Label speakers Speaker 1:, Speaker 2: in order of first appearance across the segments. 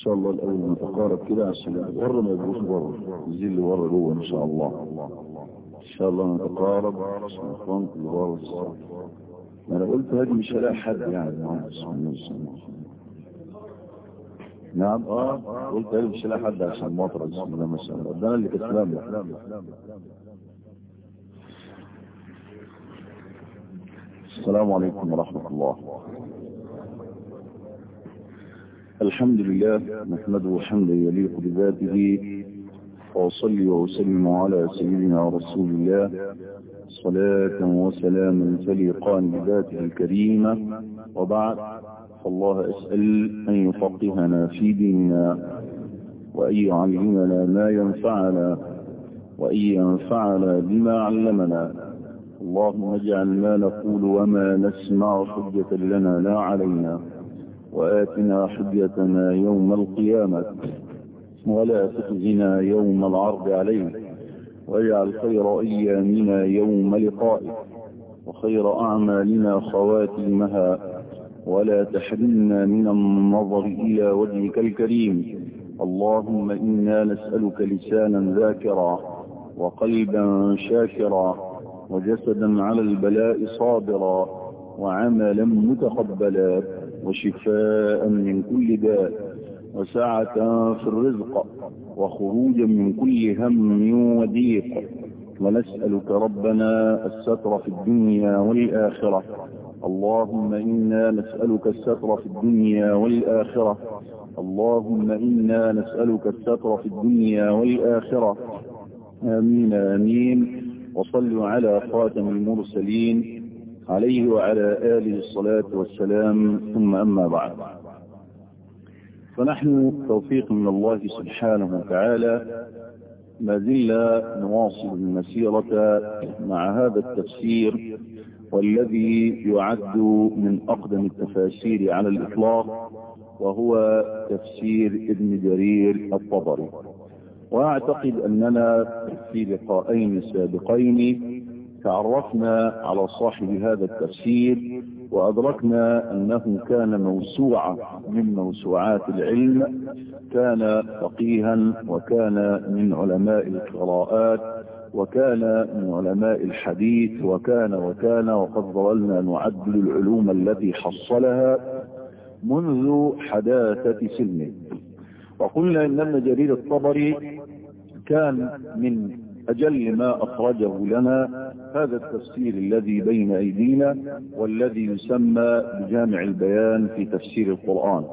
Speaker 1: شاء الله الأول نتقارب كده عشان بره ما يبقوش بره يجي اللي بره جوه إن شاء الله إن شاء الله نتقارب عشان إخوانك اللي بره الصلاة أنا قلت هذه مش هلاقي حد يعني نعم اه قلت هذه مش هلاقي حد عشان مطر بسم الله ما شاء الله ده أنا اللي كسلان السلام عليكم ورحمة الله الحمد لله نحمده حمدا يليق بذاته وأصلي وأسلم على سيدنا رسول الله صلاة وسلاما تليقان بذاته الكريمة وبعد فالله أسأل أن يفقهنا في ديننا وأن يعلمنا ما ينفعنا وأن ينفعنا بما علمنا اللهم اجعل ما نقول وما نسمع حجة لنا لا علينا وآتنا حجتنا يوم القيامة ولا تخزنا يوم العرض عليك واجعل خير أيامنا يوم لقائك وخير أعمالنا خواتيمها ولا تحرمنا من النظر إلى وجهك الكريم اللهم إنا نسألك لسانا ذاكرا وقلبا شاكرا وجسدا على البلاء صابرا وعملا متقبلا وشفاء من كل داء وسعة في الرزق وخروجا من كل هم وضيق ونسألك ربنا الستر في الدنيا والآخرة اللهم إنا نسألك الستر في الدنيا والآخرة اللهم إنا نسألك الستر في الدنيا والآخرة آمين آمين وصلوا على خاتم المرسلين عليه وعلى آله الصلاة والسلام ثم أما بعد فنحن توفيق من الله سبحانه وتعالى ما زلنا نواصل المسيرة مع هذا التفسير والذي يعد من أقدم التفاسير على الإطلاق وهو تفسير ابن جرير الطبري وأعتقد أننا في لقاءين سابقين تعرفنا على صاحب هذا التفسير وأدركنا أنه كان موسوعة من موسوعات العلم كان فقيها وكان من علماء القراءات وكان من علماء الحديث وكان وكان وقد ظللنا نعدل العلوم التي حصلها منذ حداثة سلمه وقلنا إن ابن جرير الطبري كان من أجل ما أخرجه لنا هذا التفسير الذي بين أيدينا والذي يسمى بجامع البيان في تفسير القرآن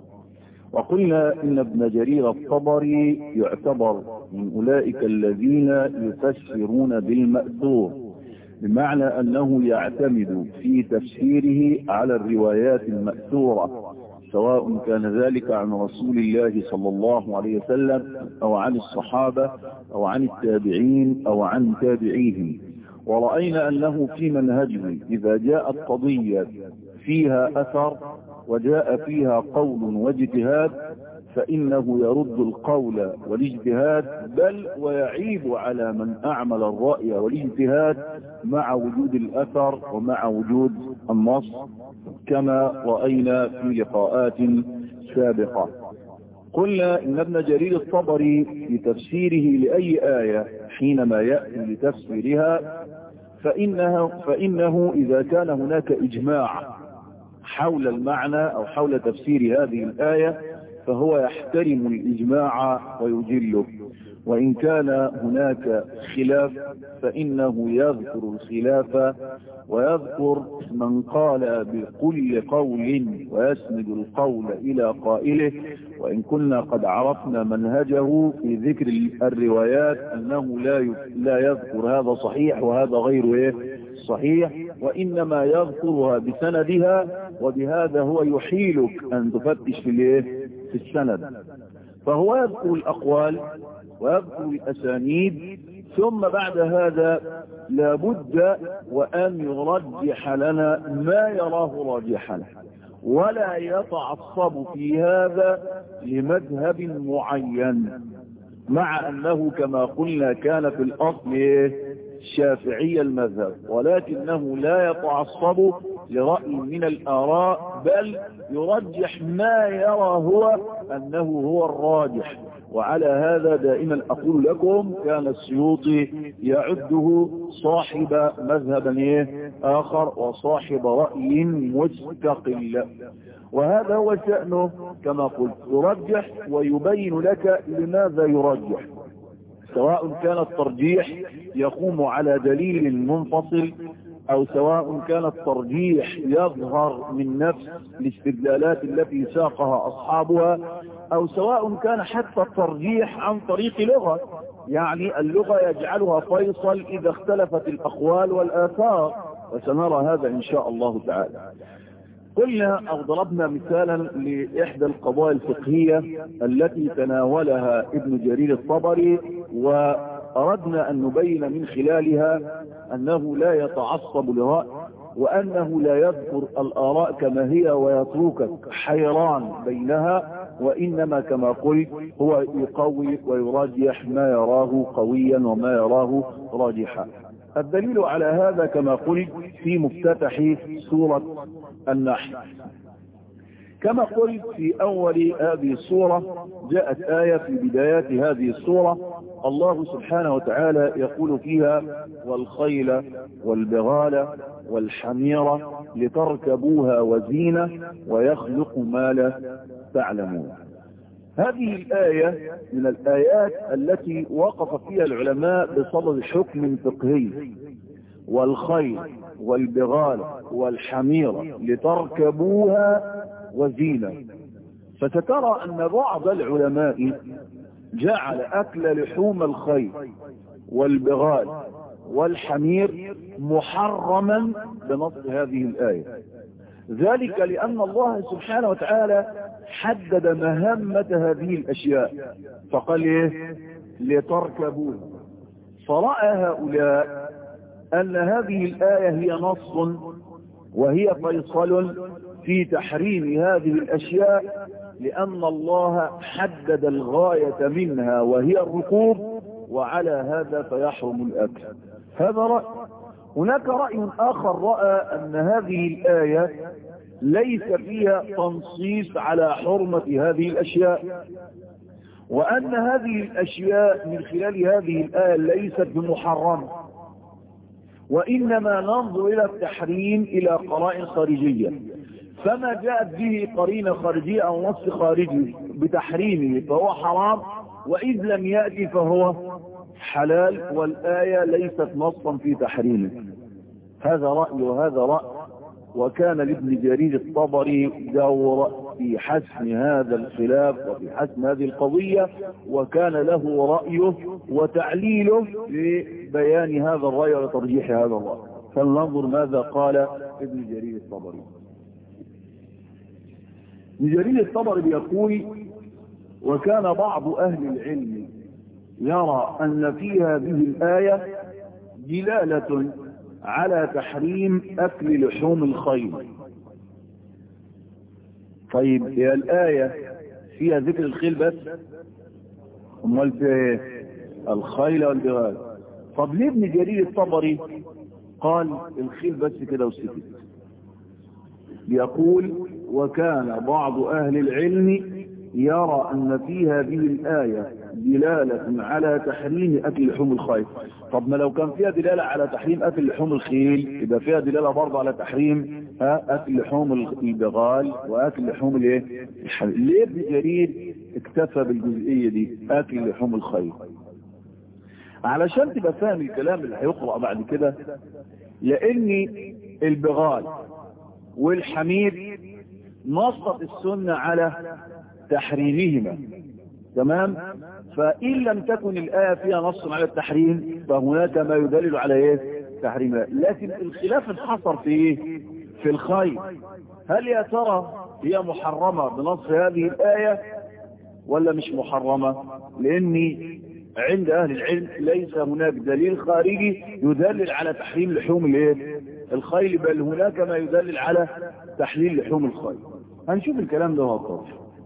Speaker 1: وقلنا إن ابن جرير الطبري يعتبر من أولئك الذين يفسرون بالمأثور بمعنى أنه يعتمد في تفسيره على الروايات المأثورة سواء كان ذلك عن رسول الله صلى الله عليه وسلم أو عن الصحابة أو عن التابعين أو عن تابعيهم ورأينا أنه في منهجه إذا جاءت قضية فيها أثر وجاء فيها قول واجتهاد فإنه يرد القول والاجتهاد بل ويعيب على من أعمل الرأي والاجتهاد مع وجود الأثر ومع وجود النص كما رأينا في لقاءات سابقة قلنا إن ابن جرير الطبري في تفسيره لأي آية حينما يأتي لتفسيرها فإنه, فإنه إذا كان هناك إجماع حول المعنى أو حول تفسير هذه الآية فهو يحترم الإجماع ويجله وإن كان هناك خلاف فإنه يذكر الخلاف ويذكر من قال بكل قول ويسند القول إلى قائله وإن كنا قد عرفنا منهجه في ذكر الروايات أنه لا لا يذكر هذا صحيح وهذا غير إيه صحيح وإنما يذكرها بسندها وبهذا هو يحيلك أن تفتش في الإيه في السند فهو يذكر الأقوال ويذكر الأسانيد ثم بعد هذا لابد وأن يرجح لنا ما يراه راجحا ولا يتعصب في هذا لمذهب معين مع أنه كما قلنا كان في الأصل شافعي المذهب ولكنه لا يتعصب لرأي من الآراء بل يرجح ما يرى هو أنه هو الراجح وعلى هذا دائما أقول لكم كان السيوطي يعده صاحب مذهبا آخر وصاحب رأي مستقل وهذا هو شأنه كما قلت يرجح ويبين لك لماذا يرجح سواء كان الترجيح يقوم على دليل منفصل او سواء كان الترجيح يظهر من نفس الاستدلالات التي ساقها اصحابها او سواء كان حتى الترجيح عن طريق لغة يعني اللغة يجعلها فيصل اذا اختلفت الاقوال والاثار وسنرى هذا ان شاء الله تعالى قلنا او ضربنا مثالا لاحدى القضايا الفقهية التي تناولها ابن جرير الطبري واردنا ان نبين من خلالها انه لا يتعصب لرأي وانه لا يذكر الاراء كما هي ويتركك حيران بينها وانما كما قلت هو يقوي ويرجح ما يراه قويا وما يراه راجحا الدليل على هذا كما قلت في مفتتح سورة النحل كما قلت في أول هذه السورة جاءت آية في بدايات هذه السورة الله سبحانه وتعالى يقول فيها والخيل والبغال والحمير لتركبوها وزينة ويخلق ما لا تعلمون هذه الآية من الآيات التي وقف فيها العلماء بصدد حكم فقهي والخيل والبغال والحمير لتركبوها وزينة فسترى أن بعض العلماء جعل أكل لحوم الخيل والبغال والحمير محرما بنص هذه الآية ذلك لأن الله سبحانه وتعالى حدد مهمة هذه الأشياء فقال إيه لتركبوها فرأى هؤلاء أن هذه الآية هي نص وهي فيصل في تحريم هذه الأشياء لأن الله حدد الغاية منها وهي الركوب وعلى هذا فيحرم الأكل هذا رأي هناك رأي آخر رأى أن هذه الآية ليس فيها تنصيص على حرمة هذه الأشياء وأن هذه الأشياء من خلال هذه الآية ليست بمحرمة وإنما ننظر إلى التحريم إلى قرائن خارجية فما جاءت به قرينة خارجية أو نص خارجي بتحريمه فهو حرام وإذ لم يأتي فهو حلال والآية ليست نصا في تحريمه هذا رأي وهذا رأي وكان لابن جرير الطبري دور في حسم هذا الخلاف وفي حسم هذه القضية وكان له رأيه وتعليله لبيان هذا الرأي وترجيح هذا الرأي فلننظر ماذا قال ابن جرير الطبري ابن جرير الطبري بيقول وكان بعض أهل العلم يرى أن في هذه الآية دلالة على تحريم أكل لحوم الخيل طيب هي الآية فيها ذكر الخيل بس امال في الخيل والبغال طب ليه ابن جرير الطبري قال الخيل بس كده وسكت يقول وكان بعض أهل العلم يرى أن في هذه الآية دلالة على تحريم أكل لحوم الخيل طب ما لو كان فيها دلالة على تحريم أكل لحوم الخيل يبقى فيها دلالة برضه على تحريم أكل لحوم البغال وأكل لحوم الايه ليه ابن جرير اكتفى بالجزئية دي أكل لحوم الخيل علشان تبقى فاهم الكلام اللي هيقرأ بعد كده لأن البغال والحمير نصت السنة على تحريمهما تمام فإن لم تكن الآية فيها نص على التحريم فهناك ما يدلل على ايه تحريمها لكن الخلاف انحصر في ايه في الخير هل يا ترى هي محرمة بنص هذه الآية ولا مش محرمة لاني عند اهل العلم ليس هناك دليل خارجي يدلل على تحريم لحوم الايه الخيل بل هناك ما يدلل على تحليل لحوم الخيل هنشوف الكلام ده وقف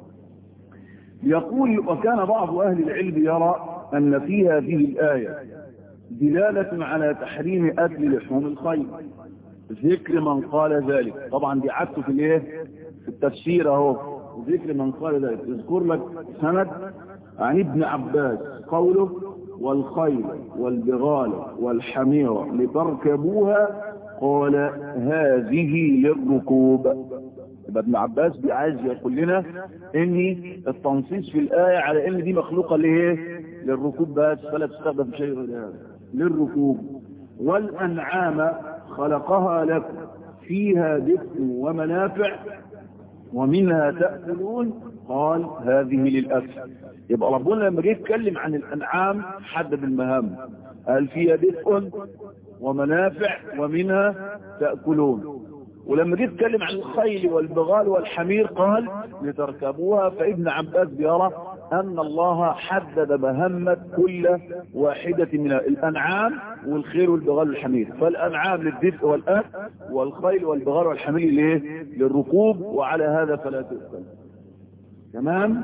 Speaker 1: يقول وكان بعض أهل العلم يرى أن في هذه الآية دلالة على تحريم أكل لحوم الخيل ذكر من قال ذلك طبعا دي عدته في الايه في التفسير اهو ذكر من قال ذلك اذكر لك سند عن ابن عباس قوله والخيل والبغال والحمير لتركبوها قال هذه للركوب يبقى ابن عباس عايز يقول لنا ان التنصيص في الآية على ان دي مخلوقة ليه للركوب بس فلا تستخدم في شيء غير هذا للركوب والأنعام خلقها لكم فيها دفء ومنافع ومنها تأكلون قال هذه للأكل يبقى ربنا لما جه يتكلم عن الأنعام حدد المهام قال فيها دفء ومنافع ومنها تأكلون ولما جه يتكلم عن الخيل والبغال والحمير قال لتركبوها فابن عباس بيرى أن الله حدد مهمة كل واحدة من الأنعام والخيل والبغال والحمير فالأنعام للدفء والأكل والخيل والبغال والحمير ليه؟ للركوب وعلى هذا فلا تؤكل تمام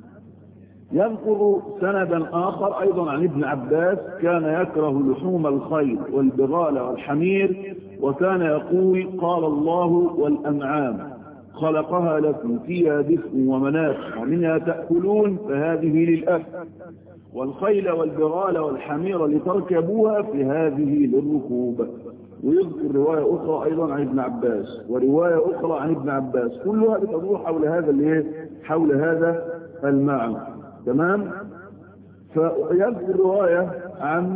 Speaker 1: يذكر سندا آخر أيضا عن ابن عباس كان يكره لحوم الخيل والبغال والحمير وكان يقول قال الله والأنعام خلقها لكم فيها دفء ومنافع ومنها تأكلون فهذه للأكل والخيل والبغال والحمير لتركبوها فهذه للركوب ويذكر رواية أخرى أيضا عن ابن عباس ورواية أخرى عن ابن عباس كلها بتدور حول هذا الايه حول هذا المعنى تمام فيذكر رواية عن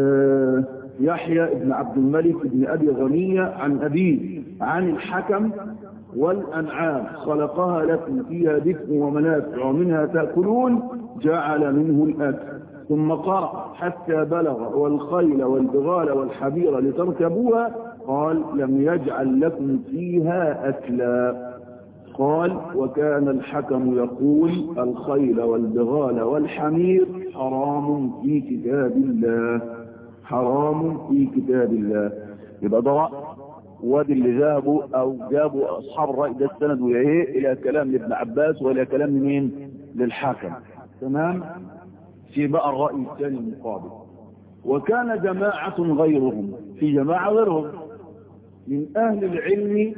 Speaker 1: يحيى بن عبد الملك بن أبي غنية عن أبيه عن الحكم والأنعام خلقها لكم فيها دفء ومنافع ومنها تأكلون جعل منه الأكل ثم قرأ حتى بلغ والخيل والبغال والحبير لتركبوها قال لم يجعل لكم فيها أكلا قال وكان الحكم يقول الخيل والبغال والحمير حرام في كتاب الله حرام في كتاب الله يبقى ده وادي اللي ذهبوا او جابوا اصحاب الرأي ده السند وايه الى كلام لابن عباس والى كلام مين للحاكم تمام في بقى الرأي الثاني المقابل وكان جماعة غيرهم في جماعة غيرهم من اهل العلم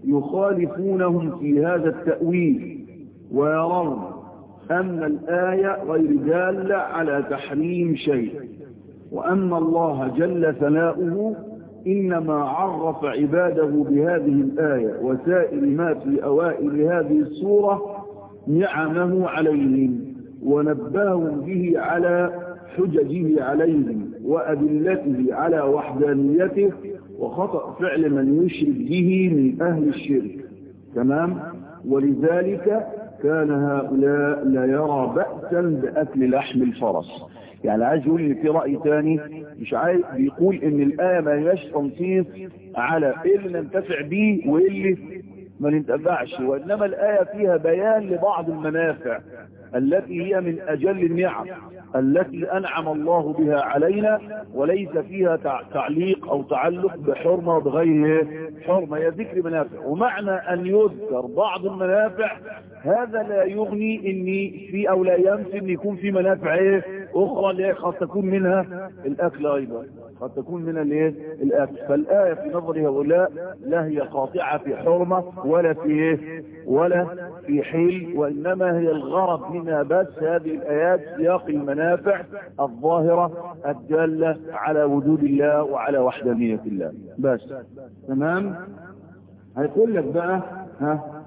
Speaker 1: يخالفونهم في هذا التأويل ويرون أن الآية غير دالة على تحريم شيء وأن الله جل ثناؤه إنما عرف عباده بهذه الآية وسائر ما في أوائل هذه السورة نعمه عليهم ونبههم به على حججه عليهم وأدلته على وحدانيته وخطأ فعل من يشرك به من أهل الشرك تمام ولذلك كان هؤلاء لا يرى بأسا بأكل لحم الفرس يعني عايز يقول ان في رأي تاني مش عايز بيقول ان الآية ما هياش تنصيص على ايه اللي ننتفع بيه وايه اللي ما ننتفعش وانما الآية فيها بيان لبعض المنافع التي هي من أجل النعم التي أنعم الله بها علينا وليس فيها تعليق أو تعلق بحرمة بغير حرمة هي ذكر منافع ومعنى أن يذكر بعض المنافع هذا لا يغني أن في أو لا ينفي أن يكون في منافع إيه أخرى اللي قد تكون منها الأكل أيضا قد تكون من الايه الاكل فالايه في نظر هؤلاء لا هي قاطعه في حرمه ولا في ايه ولا في حيل وانما هي الغرض منها بس هذه الايات سياق المنافع الظاهره الداله على وجود الله وعلى وحدانيه الله بس تمام هيقول لك بقى ها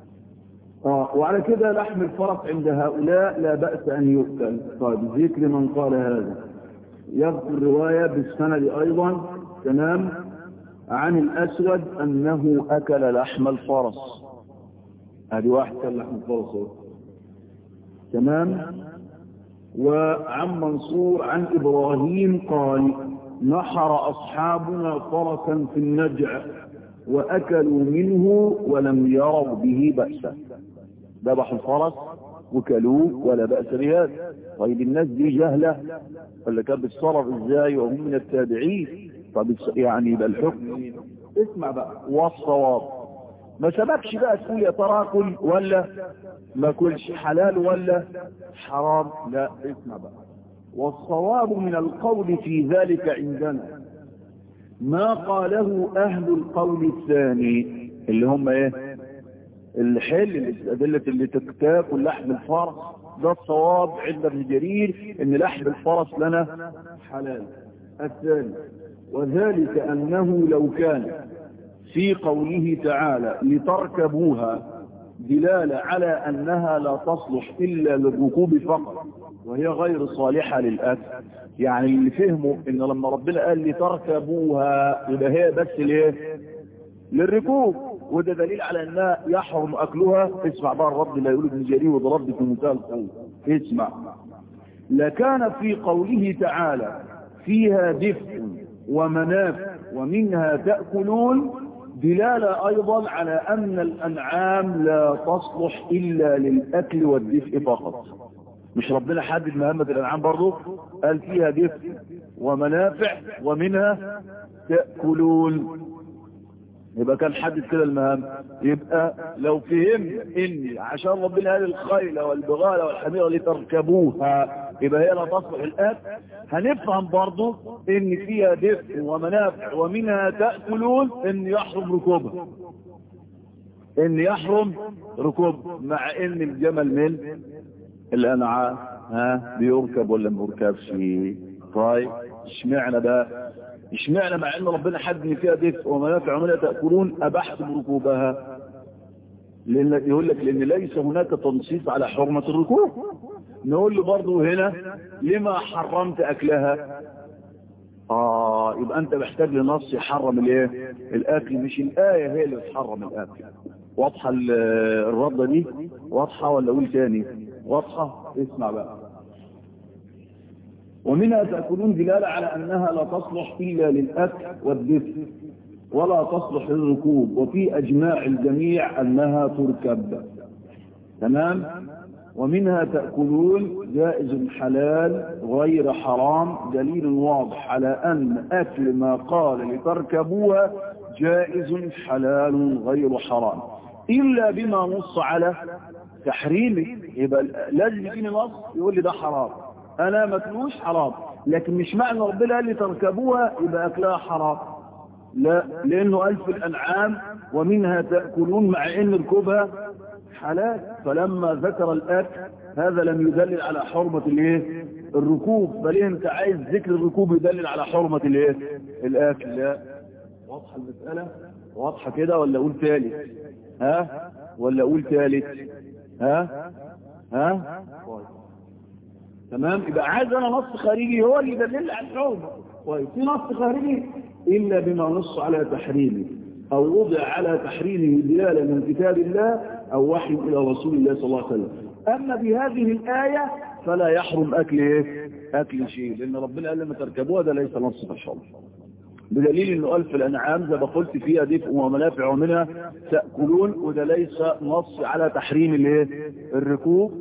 Speaker 1: آه وعلى كده لحم الفرس عند هؤلاء لا بأس أن يؤكل طيب ذكر من قال هذا يذكر رواية بالسند أيضا تمام عن الأسود أنه أكل لحم الفرس هذه واحد كان لحم الفرس تمام وعن منصور عن إبراهيم قال نحر أصحابنا فرسا في النجع وأكلوا منه ولم يروا به بأسا ذبحوا الفرس وكلوه ولا بأس بهذا طيب الناس دي جهلة ولا كانت بتصرف ازاي وهم من التابعين طب يعني يبقى الحكم اسمع بقى والصواب ما سبكش بقى تقول يا ترى اكل ولا ما كلش حلال ولا حرام لا اسمع بقى والصواب من القول في ذلك عندنا ما قاله أهل القول الثاني اللي هم ايه الحل الأدلة اللي تكتاكل لحم الفرس ده الصواب عند ابن جرير ان لحم الفرس لنا حلال الثاني وذلك أنه لو كان في قوله تعالى لتركبوها دلالة على أنها لا تصلح إلا للركوب فقط وهي غير صالحة للأكل يعني اللي فهموا إن لما ربنا قال لتركبوها يبقى هي بس ليه للركوب وده دليل على أنها يحرم أكلها اسمع بقى الرد لا يقول ابن جرير وده رد في منتهى القوة اسمع لكان في قوله تعالى فيها دفء ومنافع ومنها تأكلون دلالة أيضا على أن الأنعام لا تصلح إلا للأكل والدفء فقط مش ربنا حدد مهمة الأنعام برضو قال فيها دفء ومنافع ومنها تأكلون يبقى كان حدد كده المهام يبقى لو فهمت ان عشان ربنا قال الخيل والبغال والحمير لتركبوها يبقى هي لا تصلح الآن هنفهم برضو ان فيها دفء ومنافع ومنها تأكلون ان يحرم ركوبها ان يحرم ركوب مع ان الجمل من الانعام ها بيركب ولا ما بيركبش طيب اشمعنى بقى اشمعنى مع ان ربنا حد ان فيها دفء ومنافع ومنها تأكلون ابحتم ركوبها لأن يقول لك لان ليس هناك تنصيص على حرمة الركوب نقول له برضه هنا لما حرمت اكلها اه يبقى انت محتاج لنص يحرم الايه الاكل مش الايه هي اللي بتحرم الاكل واضحه الرده دي واضحه ولا اقول تاني واضحه اسمع بقى ومنها تأكلون دلالة على أنها لا تصلح إلا للأكل والدفء ولا تصلح للركوب وفي أجماع الجميع أنها تركب تمام ومنها تأكلون جائز حلال غير حرام دليل واضح على أن أكل ما قال لتركبوها جائز حلال غير حرام إلا بما نص على تحريمه يبقى لازم يجيني نص يقول لي ده حرام أنا مكلوش حرام لكن مش معنى ربنا قال لي تركبوها يبقى أكلها حرام لا لأنه قال في الأنعام ومنها تأكلون مع أن ركوبها حلال فلما ذكر الأكل هذا لم يدلل على حرمة الايه الركوب بل انت عايز ذكر الركوب يدلل على حرمة الايه الأكل لا واضحة المسألة واضحة كده ولا أقول ثالث ها ولا أقول ثالث ها ها طيب تمام يبقى عايز انا نص خارجي هو اللي يدلل على الحرمة طيب في نص خارجي إلا بما نص على تحريمه أو وضع على تحريمه دلالة من كتاب الله أو وحي إلى رسول الله صلى الله عليه وسلم أما بهذه الآية فلا يحرم أكل إيه؟ أكل شيء لأن ربنا قال لما تركبوها ده ليس نص في الشرع بدليل أنه قال في الأنعام زي ما قلت فيها دفء ومنافع ومنها تأكلون وده ليس نص على تحريم الايه الركوب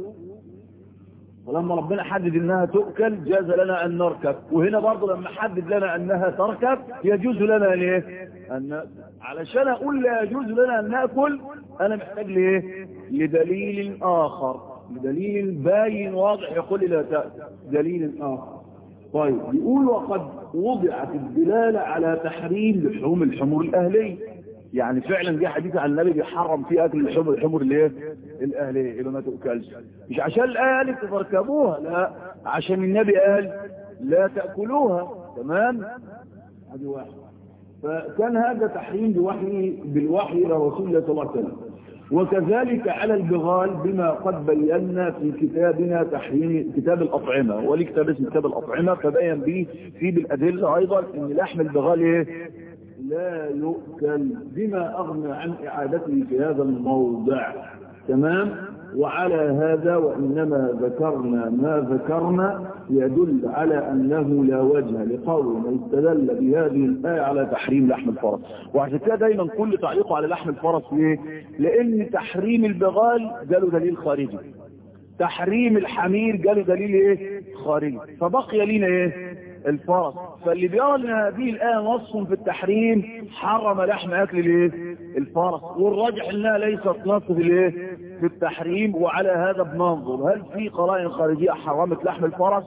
Speaker 1: ولما ربنا حدد انها تؤكل جاز لنا ان نركب وهنا برضه لما حدد لنا انها تركب يجوز لنا ليه ان علشان اقول لا يجوز لنا ان ناكل انا محتاج ليه لدليل اخر لدليل باين واضح يقول لي لا تأكل دليل اخر طيب يقول وقد وضعت الدلالة على تحريم لحوم الحمر الاهليه يعني فعلا دي حديث عن النبي بيحرم فيه اكل الحمر الحمر اللي هي الاهليه اللي ما تاكلش مش عشان الايه قالت تركبوها لا عشان النبي قال لا تاكلوها تمام هذه واحد فكان هذا تحريم بوحي بالوحي الى رسول الله صلى الله عليه وسلم وكذلك على البغال بما قد بينا في كتابنا تحريم كتاب الأطعمة ولي كتاب اسمه كتاب الأطعمة فبين به في بالأدلة أيضا أن لحم البغال إيه؟ لا يؤكل بما أغنى عن إعادته في هذا الموضع تمام وعلى هذا وإنما ذكرنا ما ذكرنا يدل على أنه لا وجه لقول من استدل بهذه الآية على تحريم لحم الفرس وعشان كده دايما كل تعليقه على لحم الفرس ليه؟ لأن تحريم البغال جاله دليل خارجي تحريم الحمير جاله دليل ايه خارجي فبقي لنا ايه الفرس فاللي بيرى ان هذه الآية نص في التحريم حرم لحم أكل الايه الفرس والراجح انها ليست نص في الايه في التحريم وعلى هذا بننظر هل في قرائن خارجية حرمت لحم الفرس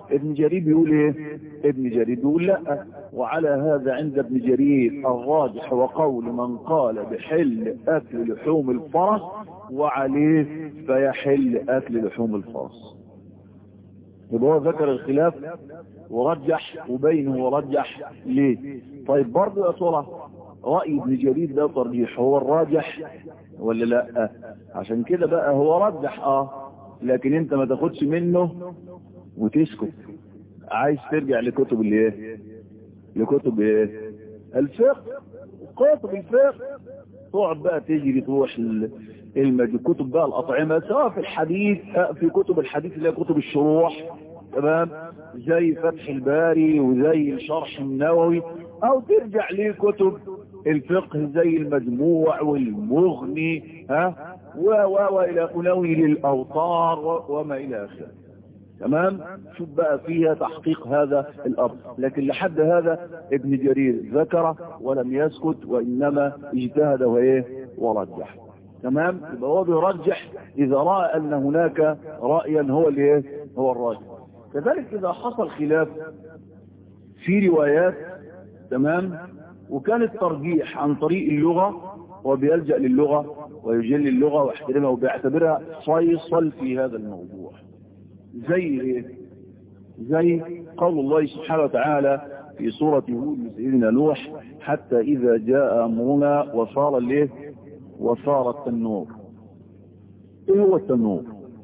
Speaker 1: ابن جرير بيقول ايه ابن جرير بيقول لا وعلى هذا عند ابن جرير الراجح وقول من قال بحل اكل لحوم الفرس وعليه فيحل اكل لحوم الفرس يبقى هو ذكر الخلاف ورجح وبينه ورجح ليه طيب برضه يا ترى رأي ابن جرير ده ترجيح هو الراجح ولا لا عشان كده بقى هو رجح اه لكن انت ما تاخدش منه وتسكت عايز ترجع لكتب الايه لكتب ايه الفقه كتب الفقه تقعد بقى تجري تروح المد كتب بقى الاطعمه سواء في الحديث في كتب الحديث اللي هي كتب الشروح تمام زي فتح الباري وزي الشرح النووي او ترجع لكتب الفقه زي المجموع والمغني ها و و والى انوي للاوطار وما الى اخره تمام شوف بقى فيها تحقيق هذا الامر لكن لحد هذا ابن جرير ذكر ولم يسكت وانما اجتهد وايه ورجح تمام يبقى هو بيرجح اذا راى ان هناك رايا هو الايه هو الراجح كذلك اذا حصل خلاف في روايات تمام وكان الترجيح عن طريق اللغة وبيلجأ للغة ويجل اللغة ويحترمها وبيعتبرها فيصل في هذا الموضوع زي ايه زي قول الله سبحانه وتعالى في سورة هود سيدنا نوح حتى إذا جاء أمرنا وصار الايه وصار التنور ايه هو التنور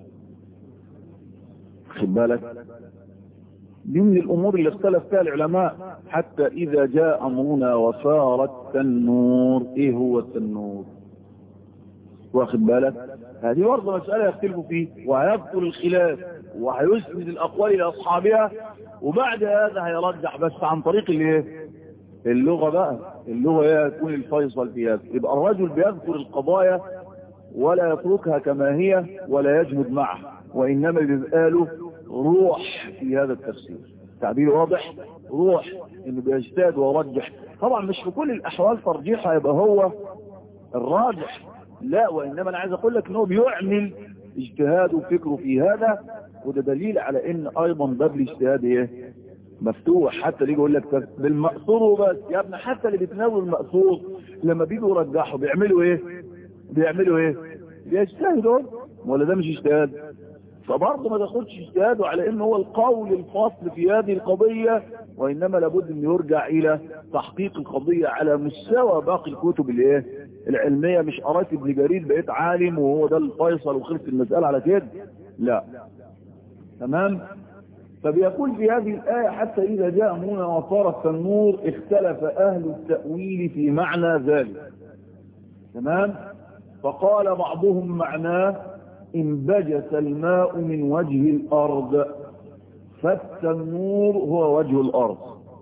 Speaker 1: خد بالك دي من الامور اللي اختلف فيها العلماء حتى اذا جاء امرنا وصار التنور ايه هو التنور واخد بالك هذه برضه مسألة يختلفوا فيه وهيذكر الخلاف وهيسند الأقوال لأصحابها وبعد هذا هيرجح بس عن طريق الايه اللغة بقى اللغة هي تكون الفيصل في هذا يبقى الرجل بيذكر القضايا ولا يتركها كما هي ولا يجمد معها وإنما بيبقى له روح في هذا التفسير تعبير واضح روح انه بيجتهد ويرجح طبعا مش في كل الاحوال ترجيحها يبقى هو الراجح لا وانما انا عايز اقول لك ان هو بيعمل اجتهاده وفكره في هذا وده دليل على ان ايضا باب الاجتهاد ايه مفتوح حتى اللي يقول لك بالمقصور وبس يا ابني حتى اللي بيتناولوا المقصور لما بيجوا يرجحوا بيعملوا ايه بيعملوا ايه بيجتهدوا ولا ده مش اجتهاد فبرضه ما تاخدش اجتهاده على ان هو القول الفصل في هذه القضية وانما لابد ان يرجع الى تحقيق القضية على مستوى باقي الكتب الايه العلمية مش قرأت ابن جرير بقيت عالم وهو ده الفيصل وخلص المسألة على كده لا تمام فبيقول في هذه الآية حتى إذا جاء أمرنا وصار التنور اختلف أهل التأويل في معنى ذلك تمام فقال بعضهم معناه انبجس الماء من وجه الأرض فالتنور هو وجه الأرض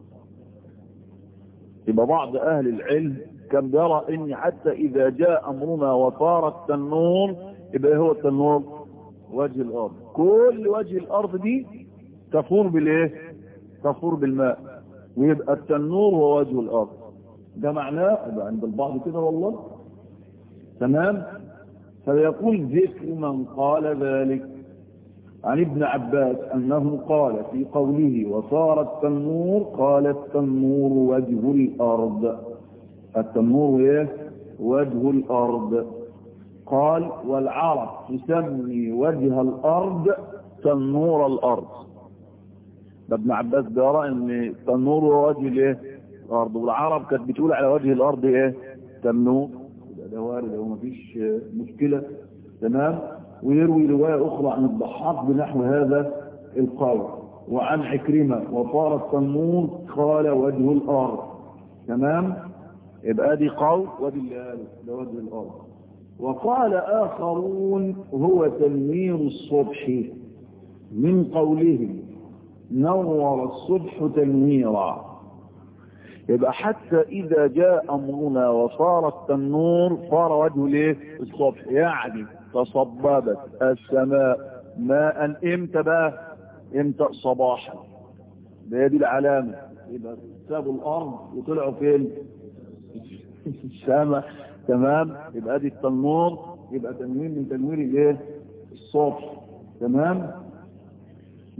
Speaker 1: يبقى بعض أهل العلم كان بيرى ان حتى إذا جاء أمرنا وصار التنور يبقى هو التنور وجه الأرض كل وجه الأرض دي تفور بالايه تفور بالماء ويبقى التنور هو وجه الأرض ده معناه يبقى عند البعض كده والله تمام فيقول ذكر من قال ذلك عن ابن عباس أنه قال في قوله وصار التنور قال التنور وجه الأرض التنور ايه وجه الأرض قال والعرب تسمي وجه الأرض تنور الأرض ده ابن عباس بيرى ان تنور هو وجه الايه الأرض والعرب كانت بتقول على وجه الأرض ايه تنور ده وارد هو مفيش مشكلة تمام ويروي رواية أخرى عن الضحاك بنحو هذا القول وعن عكرمة وصار التنور قال وجه الأرض تمام يبقى دي قول ودي اللي قاله ده وجه الأرض وقال آخرون هو تنوير الصبح من قولهم نور الصبح تنويرا يبقى حتى إذا جاء أمرنا وصار التنور صار وجه ليه الصبح يعني تصببت السماء ماء امتى بقى امتى صباحا ده دي العلامة يبقى سابوا الأرض وطلعوا فين السماء تمام يبقى دي التنور يبقى تنوير من تنوير الايه الصبح تمام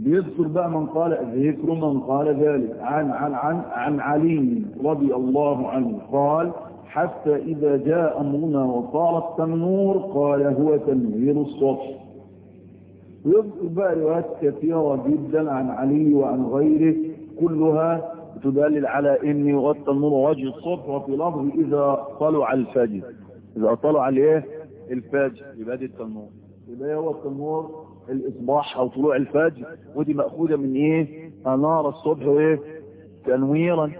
Speaker 1: بيذكر بقى من قال ذكر من قال ذلك عن عن عن عن علي رضي الله عنه قال حتى إذا جاء أمرنا وصار التنور قال هو تنوير الصبح ويذكر بقى روايات كثيرة جدا عن علي وعن غيره كلها تدلل على ان يغطى النور وجه الصبح وفي لفظ اذا طلع الفجر اذا طلع الايه الفجر يبقى دي التنور يبقى هو التنور الاصباح او طلوع الفجر ودي مأخوذة من ايه انار الصبح وايه تنويرا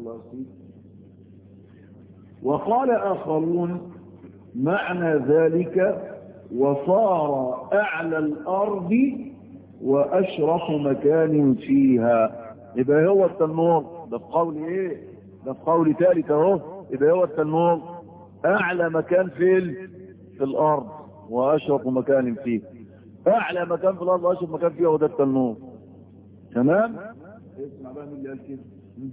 Speaker 1: وقال اخرون معنى ذلك وصار اعلى الارض واشرف مكان فيها يبقى هو التنور ده في قول ايه ده في قول ثالث اهو يبقى هو التنور اعلى مكان في ال... في الارض واشرف مكان فيه اعلى مكان في الارض واشرف مكان فيه هو ده التنور تمام اسمع بقى مين اللي قال كده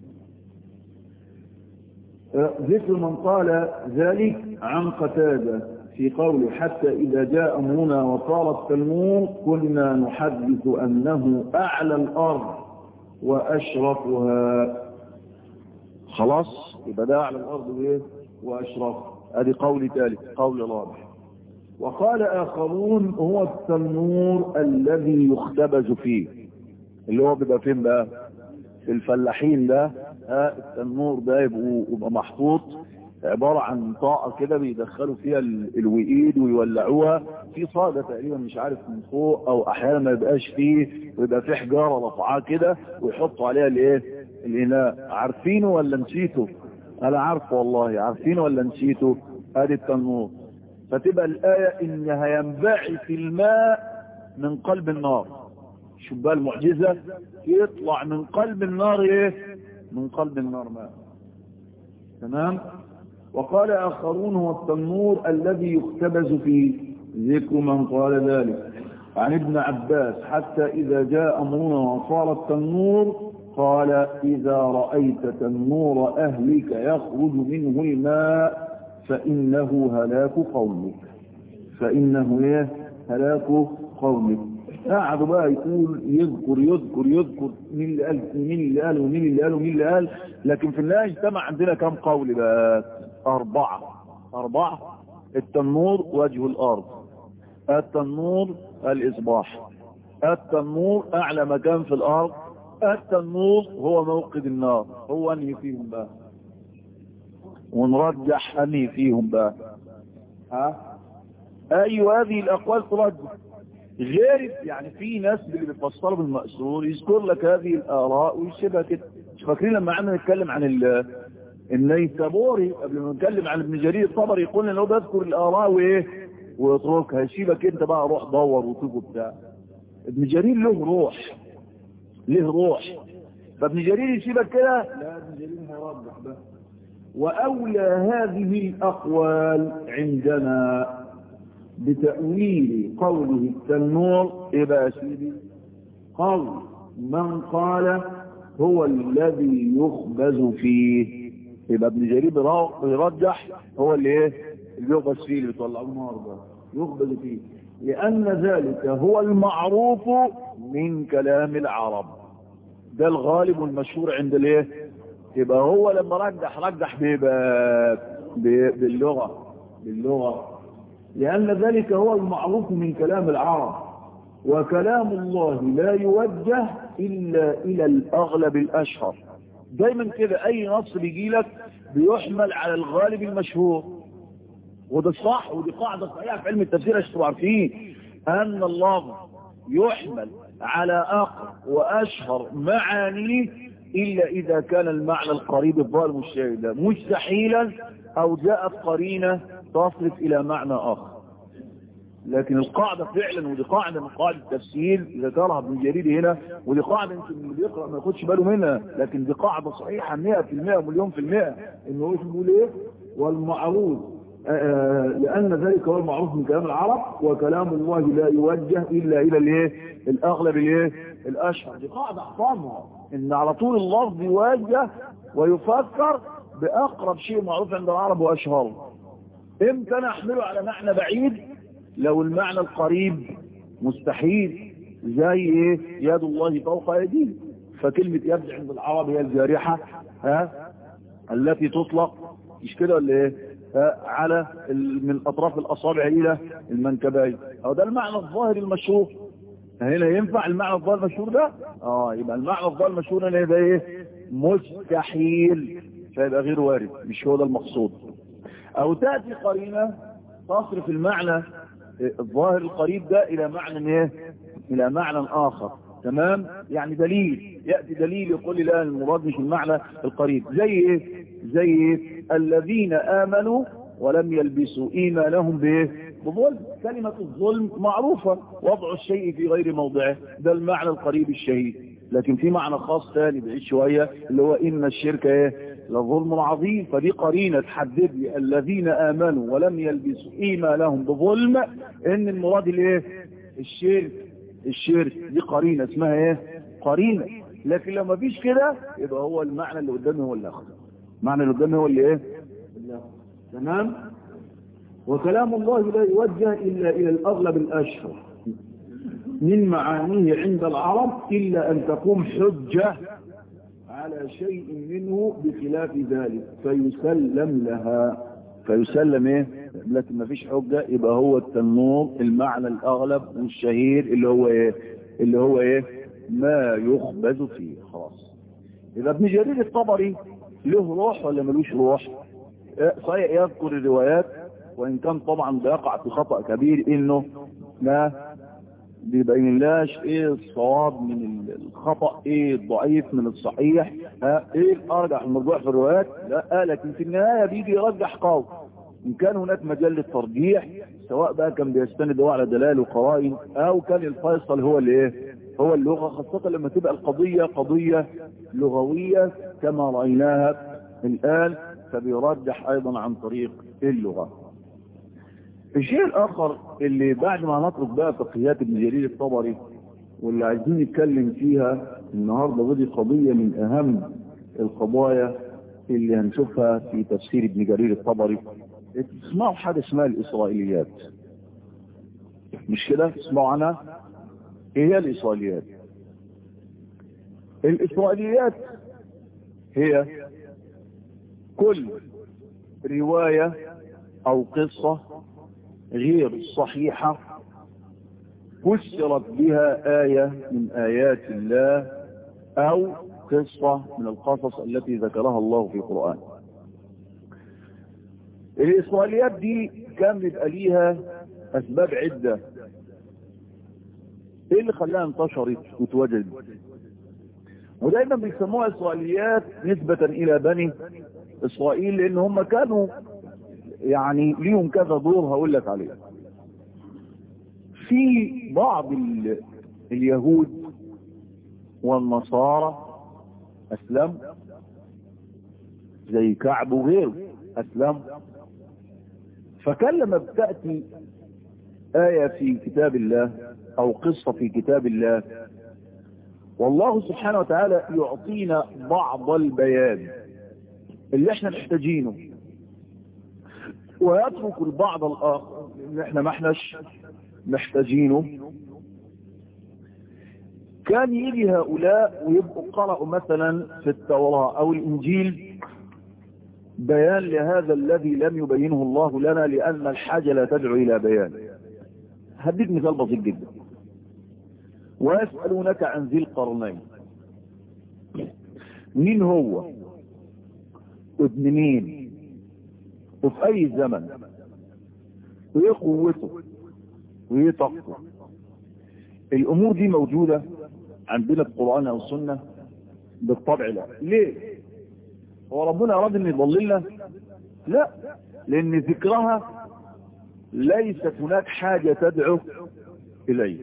Speaker 1: ذكر من قال ذلك عن قتاده في قوله حتى إذا جاء أمرنا وصار التنور كنا نحدث أنه أعلى الأرض وأشرفها خلاص يبقى ده أعلى الأرض وإيه وأشرف هذه قول ثالث قول رابع وقال آخرون هو التنور الذي يختبز فيه اللي هو بيبقى فين بقى في الفلاحين ده ها التنور ده يبقى, يبقى محطوط عبارة عن طاقة كده بيدخلوا فيها الوئيد ويولعوها في صاجة تقريبا مش عارف من فوق او احيانا ما يبقاش فيه ويبقى في حجارة رفعاه كده ويحطوا عليها الايه الاناء عارفينه ولا نسيته انا عارفه والله عارفينه ولا نسيته ادي التنور فتبقى الآية انها ينبعث الماء من قلب النار شوف بقى المعجزة يطلع من قلب النار ايه من قلب النار ماء تمام وقال آخرون هو التنور الذي يختبز فيه ذكر من قال ذلك عن ابن عباس حتى إذا جاء أمرنا وصار التنور قال إذا رأيت تنور أهلك يخرج منه الماء فإنه هلاك قومك فإنه ايه هلاك قومك قاعد بقى يقول يذكر يذكر يذكر مين اللي قال مين اللي قال ومين اللي قال ومين اللي قال لكن في النهاية اجتمع عندنا كم قول بقى أربعة أربعة التنور وجه الأرض التنور الإصباح التنور أعلى مكان في الأرض التنور هو موقد النار هو أنهي فيهم بقى ونرجح أنهي فيهم بقى ها أي هذه الأقوال ترجح غير يعني في ناس اللي بيفسروا بالمأسور يذكر لك هذه الآراء ويسيبها كده مش فاكرين لما قعدنا نتكلم عن النيسابوري قبل ما نتكلم عن ابن جرير الطبري يقول ان هو بيذكر الآراء وايه ويتركها يسيبك انت بقى روح دور وشوف بتاع ابن جرير له روح له روح فابن جرير يسيبك كده لا ابن جرير هيرجح بقى وأولى هذه الأقوال عندنا بتأويل قوله التنور إبا سيدي قول من قال هو الذي يخبز فيه يبقى ابن جرير بيرجح هو اللي ايه اللي يخبز فيه اللي بيطلعوه النار ده يخبز فيه لأن ذلك هو المعروف من كلام العرب ده الغالب والمشهور عند الايه يبقى هو لما رجح رجح بيبقى باللغة باللغة لأن ذلك هو المعروف من كلام العرب وكلام الله لا يوجه إلا إلى الأغلب الأشهر دايما كده أي نص بيجي لك بيحمل على الغالب المشهور وده صح ودي قاعدة صحيحة في علم التفسير عشان عارفين أن الله يحمل على أقرب وأشهر معانيه إلا إذا كان المعنى القريب الظالم الشاهد مستحيلا أو جاءت قرينة تصرف إلى معنى آخر لكن القاعدة فعلا ودي قاعدة من قواعد التفسير ذكرها ابن جرير هنا ودي قاعدة يمكن اللي بيقرأ ما ياخدش باله منها لكن دي قاعدة صحيحة 100% ومليون في المئة إنه هو بيقول إيه والمعروف لأن ذلك هو المعروف من كلام العرب وكلام الله لا يوجه إلا إلى الايه الأغلب الايه الأشهر دي قاعدة احفظها إن على طول اللفظ يوجه ويفكر بأقرب شيء معروف عند العرب وأشهره امتى نحمله على معنى بعيد لو المعنى القريب مستحيل زي ايه يد الله فوق ايديه فكلمة يد عند العرب هي الجارحة ها التي تطلق مش كده ولا ايه على من اطراف الاصابع الى المنكبين او ده المعنى الظاهر المشهور هنا ينفع المعنى الظاهر المشهور ده اه يبقى المعنى الظاهر المشهور هنا يبقى ايه مستحيل فيبقى غير وارد مش هو ده المقصود او تأتي قرينة تصرف المعنى الظاهر القريب ده الى معنى ايه الى معنى اخر تمام يعني دليل يأتي دليل يقول لي لا المراد مش المعنى القريب زي ايه زي ايه الذين امنوا ولم يلبسوا ايمانهم بايه بظلم كلمة الظلم معروفة وضع الشيء في غير موضعه ده المعنى القريب الشهيد لكن في معنى خاص ثاني بعيد شوية اللي هو ان الشرك ايه لظلم عظيم فدي قرينة تحدد لي الذين امنوا ولم يلبسوا ايمانهم بظلم ان المراد الايه الشرك الشرك دي قرينة اسمها ايه قرينة لكن لو ما فيش كده يبقى هو المعنى اللي قدامي هو اللي اخذ المعنى اللي قدامي هو اللي ايه تمام وكلام الله لا يوجه الا الى الاغلب الاشهر من معانيه عند العرب الا ان تقوم حجة على شيء منه بخلاف ذلك فيسلم لها فيسلم ايه لكن ما فيش حجة يبقى هو التنور المعنى الاغلب والشهير اللي هو ايه اللي هو ايه ما يخبز فيه خلاص اذا ابن جرير الطبري له روح ولا ملوش روح صحيح يذكر الروايات وان كان طبعا بيقع في خطأ كبير انه ما بيبين لاش ايه الصواب من الخطأ ايه الضعيف من الصحيح ها ايه الارجح المرجوع في الروايات لا لكن في النهاية بيجي يرجح قول ان كان هناك مجال للترجيح سواء بقى كان بيستند هو على دلال وقرائن او كان الفيصل هو الايه هو اللغة خاصة لما تبقى القضية قضية لغوية كما رأيناها الآن فبيرجح أيضا عن طريق اللغة الشيء الآخر اللي بعد ما نترك بقى فقهيات ابن جرير الطبري واللي عايزين نتكلم فيها النهاردة ودي قضية من أهم القضايا اللي هنشوفها في تفسير ابن جرير الطبري تسمعوا حاجة اسمها الإسرائيليات مش كده تسمعوا عنها ايه هي الإسرائيليات الإسرائيليات هي كل رواية أو قصة غير صحيحة فسرت بها آية من آيات الله أو قصة من القصص التي ذكرها الله في القرآن الإسرائيليات دي كان بيبقى ليها أسباب عدة ايه اللي خلاها انتشرت وتوجد ودايما بيسموها اسرائيليات نسبة الى بني اسرائيل لان هم كانوا يعني ليهم كذا دور هقول لك عليه في بعض ال... اليهود والنصارى اسلم زي كعب وغيره اسلم فكان لما بتأتي آية في كتاب الله او قصة في كتاب الله والله سبحانه وتعالى يعطينا بعض البيان اللي احنا محتاجينه ويترك البعض الاخر اللي احنا ما احناش محتاجينه كان يجي هؤلاء ويبقوا قرأوا مثلا في التوراة او الانجيل بيان لهذا الذي لم يبينه الله لنا لان الحاجة لا تدعو الى بيان هديك مثال بسيط جدا ويسألونك عن ذي القرنين مين هو ابن مين وفي اي زمن وايه قوته وايه طاقته الامور دي موجودة عندنا في القرآن او السنة بالطبع لا ليه هو ربنا اراد ان يضللنا لا لان ذكرها ليست هناك حاجة تدعو اليه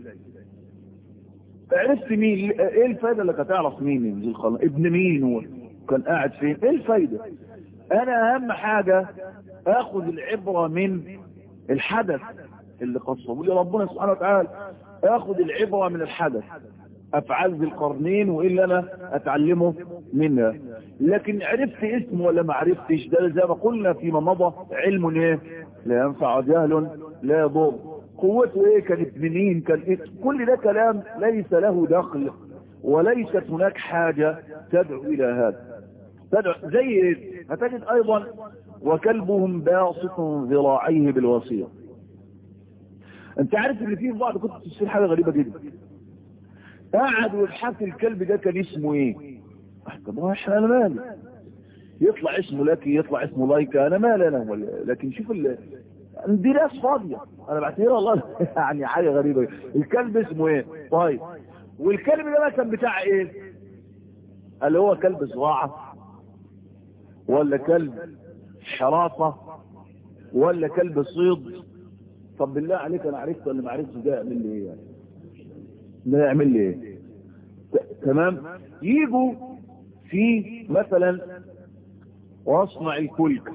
Speaker 1: عرفت مين ايه الفايدة اللي هتعرف مين ذي القرن ابن مين هو كان قاعد فين ايه الفايدة انا اهم حاجة اخذ العبرة من الحدث اللي قصه لي ربنا سبحانه وتعالى اخذ العبرة من الحدث افعال ذي القرنين والا انا اتعلمه منها لكن عرفت اسمه ولا ما عرفتش ده زي ما قلنا فيما مضى علم ايه لا ينفع جهل لا يضر قوته ايه كانت منين كان إيه؟ كل ده كلام ليس له دخل وليست هناك حاجة تدعو الى هذا تدعو زي ايه هتجد ايضا وكلبهم باسط ذراعيه بالوصية انت عارف ان في بعض كنت تصير حاجة غريبة جدا قاعد ويبحث الكلب ده كان اسمه ايه طب هو احنا انا مالي يطلع اسمه لكي يطلع اسمه لايكا انا مالي انا لكن شوف ال... دي ناس فاضية انا بعتبرها والله يعني حاجة غريبة الكلب اسمه ايه طيب والكلب ده مثلا بتاع ايه هل هو كلب زراعة ولا كلب حراسة ولا كلب صيد طب بالله عليك انا عرفت ولا ما عرفتش ده يعمل لي ايه يعني ده يعمل لي ايه تمام يجوا في مثلا واصنع الفلك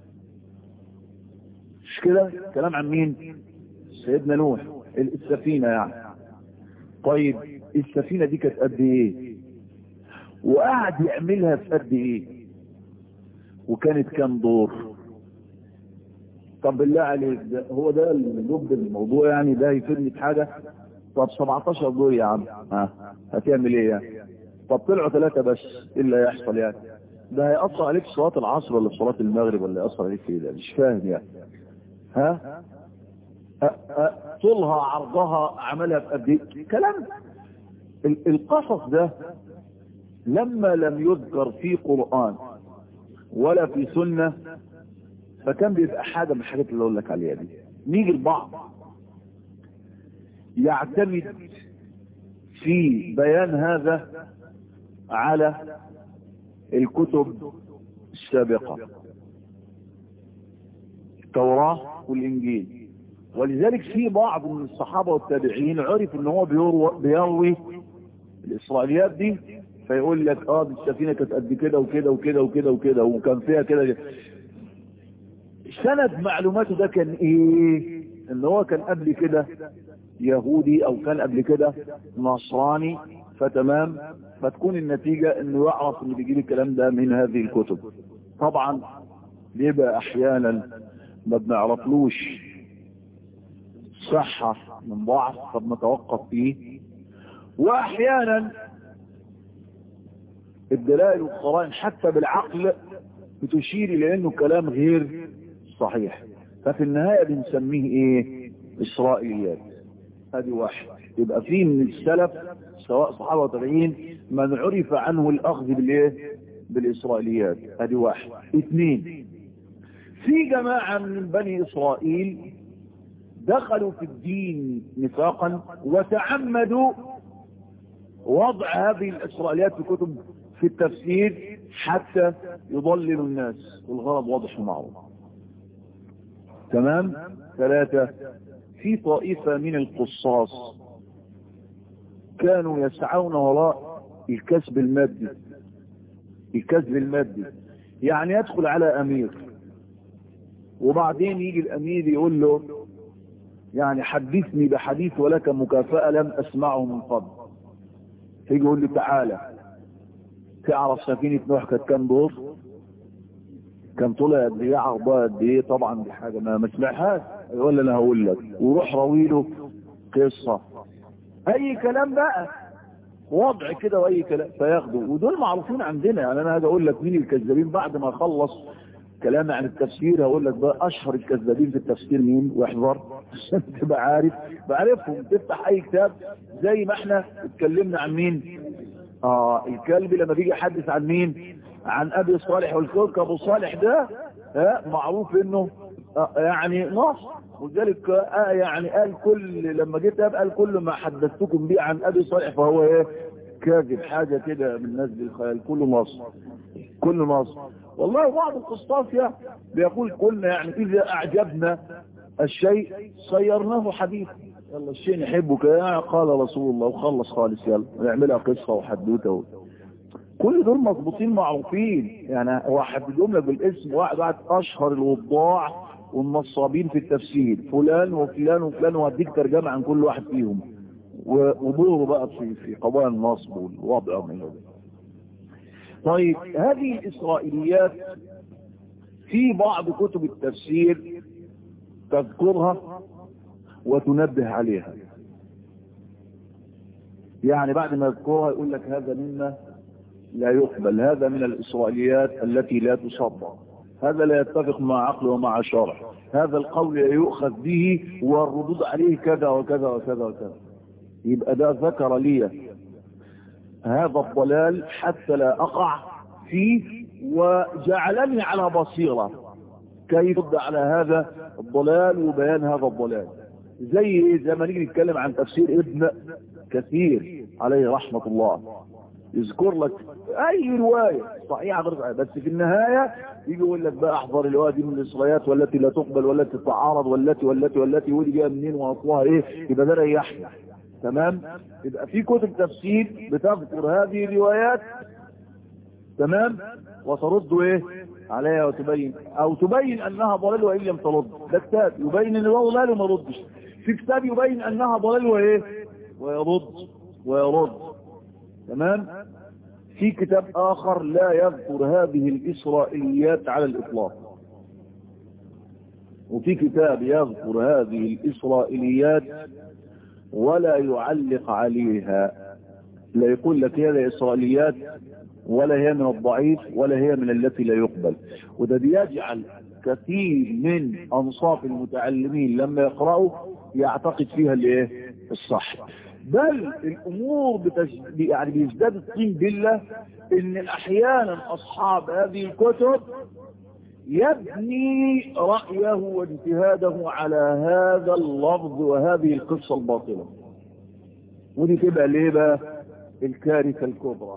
Speaker 1: مش كده كلام عن مين سيدنا نوح السفينة يعني طيب السفينة دي كانت قد ايه وقعد يعملها في قد ايه وكانت كام دور طب بالله عليك ده هو ده لب الموضوع يعني ده يفيدني بحاجة طب 17 دور يا عم ها هتعمل ايه يعني طب طلعوا ثلاثة بس ايه اللي هيحصل يعني ده هيأثر عليك في صلاة العصر ولا في صلاة المغرب ولا يأثر عليك في ده مش فاهم يعني ها أ أ طولها عرضها عملها في قد ايه كلام القصص ده لما لم يذكر في قرآن ولا في سنة فكان بيبقى حاجة من الحاجات اللي اقول لك عليها دي نيجي البعض يعتمد في بيان هذا على الكتب السابقة التوراة والإنجيل ولذلك في بعض من الصحابة والتابعين عرف ان هو بيروي الإسرائيليات دي فيقول لك اه دي السفينة كانت قد كده وكده وكده وكده وكده وكان فيها كده سند معلوماته ده كان ايه ان هو كان قبل كده يهودي او كان قبل كده نصراني فتمام فتكون النتيجة انه يعرف ان بيجيب الكلام ده من هذه الكتب طبعا بيبقى احيانا ما بنعرفلوش صحة من ضعف قد نتوقف فيه واحيانا الدلائل والقرائن حتى بالعقل بتشير الى انه كلام غير صحيح ففي النهاية بنسميه ايه اسرائيليات هذه واحد يبقى في من السلف سواء صحابة وتابعين من عرف عنه الاخذ بالايه بالاسرائيليات هذه واحد اثنين في جماعة من بني اسرائيل دخلوا في الدين نفاقا وتعمدوا وضع هذه الاسرائيليات في كتب في التفسير حتى يضللوا الناس والغرض واضح ومعروف تمام ثلاثة في طائفة من القصاص كانوا يسعون وراء الكسب المادي الكسب المادي يعني يدخل على امير وبعدين يجي الامير يقول له يعني حدثني بحديث ولك مكافأة لم اسمعه من قبل فيجي يقول له تعالى تعرف سفينة نوح كانت كام دور كان طولها قد ايه عرضها قد ايه طبعا دي حاجة ما ما سمعهاش ولا انا هقول لك وروح راوي له قصة اي كلام بقى وضع كده واي كلام فياخده ودول معروفين عندنا يعني انا هاجي اقول لك مين الكذابين بعد ما اخلص كلام عن التفسير هقول لك بقى اشهر الكذابين في التفسير مين واحذر عشان تبقى عارف بعرفهم تفتح اي كتاب زي ما احنا اتكلمنا عن مين اه الكلب لما بيجي يحدث عن مين عن ابي صالح والكوك ابو صالح ده آه معروف انه آه يعني نص ولذلك آه يعني قال كل لما جيت قال كل ما حدثتكم به عن ابي صالح فهو ايه كاذب حاجه كده من نزل الخيال كله نص كله نص والله بعض القسطاس يعني بيقول قلنا يعني اذا اعجبنا الشيء صيرناه حديثا يلا الشيء نحبه كده قال رسول الله وخلص خالص يلا نعملها قصة وحدوته كل دول مضبوطين معروفين يعني هو حددهم لك بالاسم واحد واحد اشهر الوضاع والنصابين في التفسير فلان وفلان وفلان وهديك ترجمة عن كل واحد فيهم ودوره بقى في في قضايا النصب والوضع من هذا طيب هذه الإسرائيليات في بعض كتب التفسير تذكرها وتنبه عليها يعني بعد ما يذكرها يقول لك هذا مما لا يقبل هذا من الإسرائيليات التي لا تصدق هذا لا يتفق مع عقل ومع شرع هذا القول لا يؤخذ به والردود عليه كذا وكذا وكذا وكذا يبقى ده ذكر لي هذا الضلال حتى لا أقع فيه وجعلني على بصيرة كي يرد على هذا الضلال وبيان هذا الضلال زي زي ما نيجي نتكلم عن تفسير ابن كثير عليه رحمة الله يذكر لك اي رواية صحيحة غير صحيحة بس في النهاية يجي يقول لك بقى احضر الرواية دي من الاسرائيات والتي لا تقبل والتي تتعارض والتي والتي والتي ودي جايه منين واصلها ايه يبقى ده ريحنا تمام يبقى في كتب تفسير بتذكر هذه الروايات تمام وترد ايه عليها وتبين او تبين انها ضلال وان لم ترد ده كتاب يبين ان هو ضلال وما يردش في كتاب يبين انها ضلال وايه ويرد ويرد تمام في كتاب اخر لا يذكر هذه الاسرائيليات على الاطلاق وفي كتاب يذكر هذه الاسرائيليات ولا يعلق عليها لا يقول لك هذه اسرائيليات ولا هي من الضعيف ولا هي من التي لا يقبل وده بيجعل كثير من انصاف المتعلمين لما يقرأوا يعتقد فيها الايه الصح بل الامور بتج... يعني بيزداد الطين بالله ان احيانا اصحاب هذه الكتب يبني رأيه واجتهاده على هذا اللفظ وهذه القصة الباطلة ودي تبقى ليه بقى الكارثة الكبرى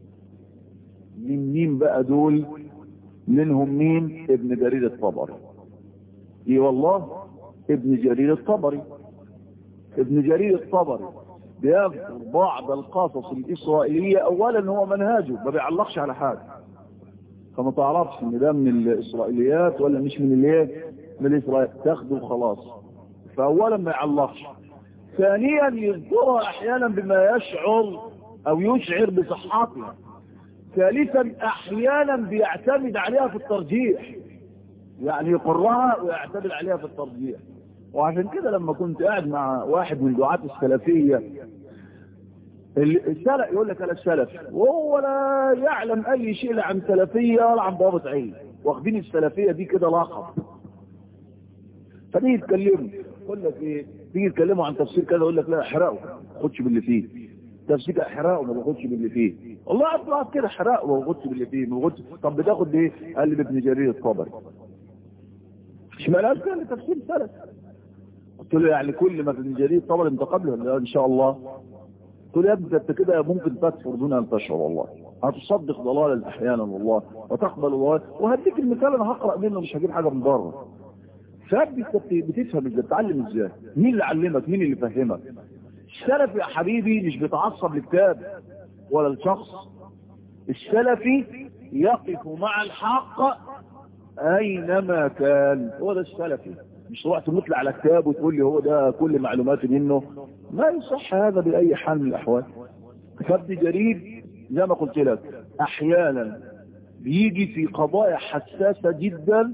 Speaker 1: من مين بقى دول منهم مين ابن جرير الطبري اي والله ابن جرير الطبري ابن جرير الطبري بيذكر بعض القصص الإسرائيلية أولا هو منهاجه ما بيعلقش على حاجة فما تعرفش ان ده من الإسرائيليات ولا مش من الايه من الإسرائيل تاخده وخلاص فأولا ما يعلقش ثانيا يذكرها أحيانا بما يشعر أو يشعر بصحتها ثالثا أحيانا بيعتمد عليها في الترجيح يعني يقرها ويعتمد عليها في الترجيح وعشان كده لما كنت قاعد مع واحد من دعاة السلفية السلف يقول لك انا السلف وهو لا يعلم اي شيء لا عن سلفية ولا عن ضابط عين واخدين السلفية دي كده لقب فتيجي يتكلموا يقول لك ايه تيجي يتكلموا عن تفسير كذا يقول لك لا احرقه ما تاخدش باللي فيه تفسير احرقه ما باخدش باللي فيه والله اطلع كده احرقه ما باخدش باللي فيه ما باخدش طب بتاخد ايه قال لي ابن جرير الطبري اشمعنى كان تفسير سلف قلت له يعني كل ما ابن جرير الطبري انت قبله ان شاء الله قلت له يا ابني انت كده ممكن تكفر دون ان تشعر والله هتصدق ضلالا احيانا والله وتقبل ضلال وهديك المثال انا هقرا منه مش هجيب حاجه من بره فابني بتفهم ازاي بتتعلم ازاي مين اللي علمك مين اللي فهمك السلف يا حبيبي مش بيتعصب لكتاب ولا الشخص السلفي يقف مع الحق اينما كان هو ده السلفي مش تروح تمثل على كتاب وتقول لي هو ده كل معلوماتي منه ما يصح هذا بأي حال من الأحوال فابن جرير زي ما قلت لك أحيانا بيجي في قضايا حساسة جدا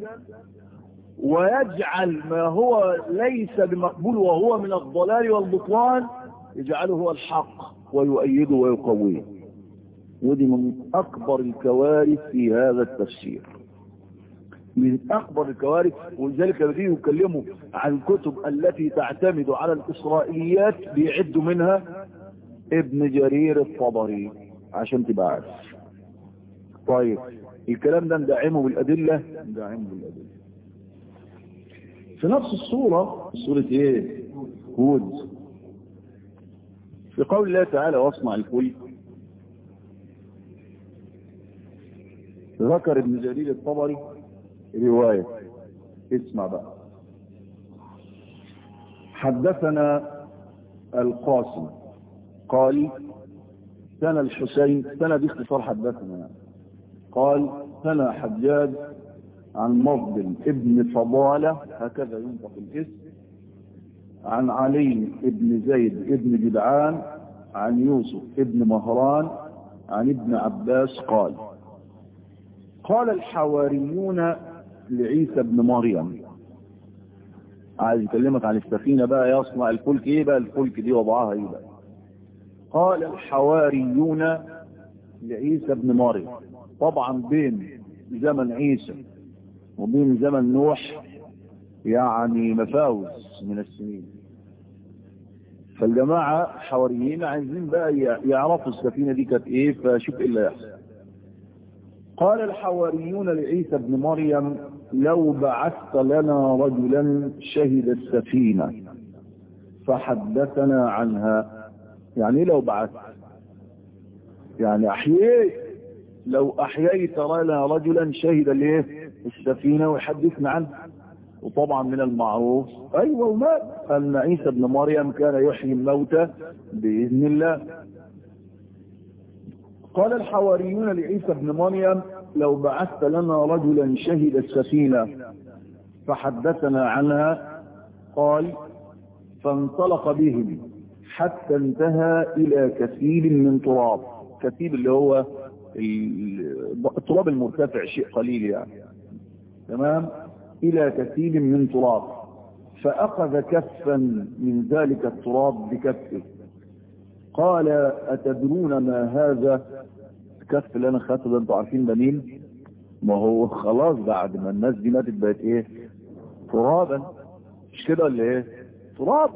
Speaker 1: ويجعل ما هو ليس بمقبول وهو من الضلال والبطلان يجعله هو الحق ويؤيده ويقويه ودي من أكبر الكوارث في هذا التفسير من أكبر الكوارث ولذلك بديه يكلموا عن الكتب التي تعتمد على الإسرائيليات بيعدوا منها ابن جرير الطبري عشان تبقى عارف طيب الكلام ده ندعمه بالأدلة ندعمه بالأدلة في نفس الصورة صورة ايه هود في قول الله تعالى واصنع الفلك ذكر ابن جرير الطبري رواية اسمع بقى حدثنا القاسم قال سنة الحسين سنة دي اختصار حدثنا قال سنة حجاج عن مفضل ابن فضالة هكذا ينطق الاسم عن علي ابن زيد ابن جدعان عن يوسف ابن مهران عن ابن عباس قال قال الحواريون لعيسى ابن مريم عايز يكلمك عن السفينة بقى يصنع الفلك ايه بقى الفلك دي وضعها ايه بقى قال الحواريون لعيسى ابن مريم طبعا بين زمن عيسى وبين زمن نوح يعني مفاوز من السنين فالجماعة حواريين عايزين بقى يعرفوا السفينة دي كانت ايه فشوف ايه اللي يحصل قال الحواريون لعيسى ابن مريم لو بعثت لنا رجلا شهد السفينة فحدثنا عنها يعني لو بعثت يعني احييت لو احييت لنا رجلا شهد الايه السفينة ويحدثنا عنها وطبعا من المعروف ايوه ومات ان عيسى ابن مريم كان يحيي الموتى باذن الله قال الحواريون لعيسى ابن مريم لو بعثت لنا رجلا شهد السفينة فحدثنا عنها قال فانطلق بهم حتى انتهى الى كثير من تراب كثير اللي هو التراب المرتفع شيء قليل يعني تمام الى كثير من تراب فاخذ كفا من ذلك التراب بكفه قال اتدرون ما هذا الكف اللي انا خدته ده انتوا عارفين ده مين ما هو خلاص بعد ما الناس دي ماتت بقت ايه ترابا مش كده ولا ايه تراب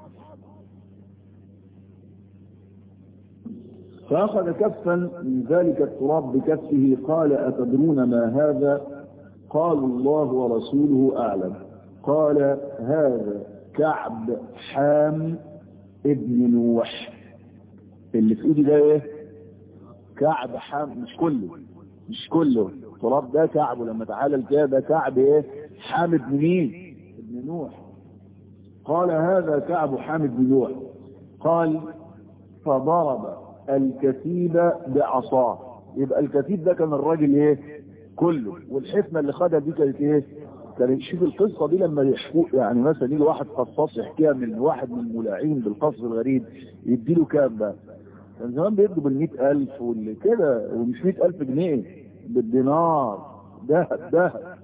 Speaker 1: فأخذ كفا من ذلك التراب بكفه قال أتدرون ما هذا قالوا الله ورسوله أعلم قال هذا كعب حام ابن نوح اللي في ايدي ده ايه كعب حام مش كله مش كله التراب ده كعب لما تعالى كده ده كعب ايه حام ابن مين ابن نوح قال هذا كعب حام ابن نوح قال فضرب الكتيب بعصاه يبقى الكتيب ده كان الراجل ايه كله والحفنه اللي خدها دي كانت ايه كان شوف القصة دي لما يحكوا يعني مثلا يجي واحد قصاص يحكيها من واحد من الملاعين بالقصص الغريب يديله كام بقى كان زمان بيدوا بالمئة ألف واللي كده ومش مئة ألف جنيه بالدينار دهب دهب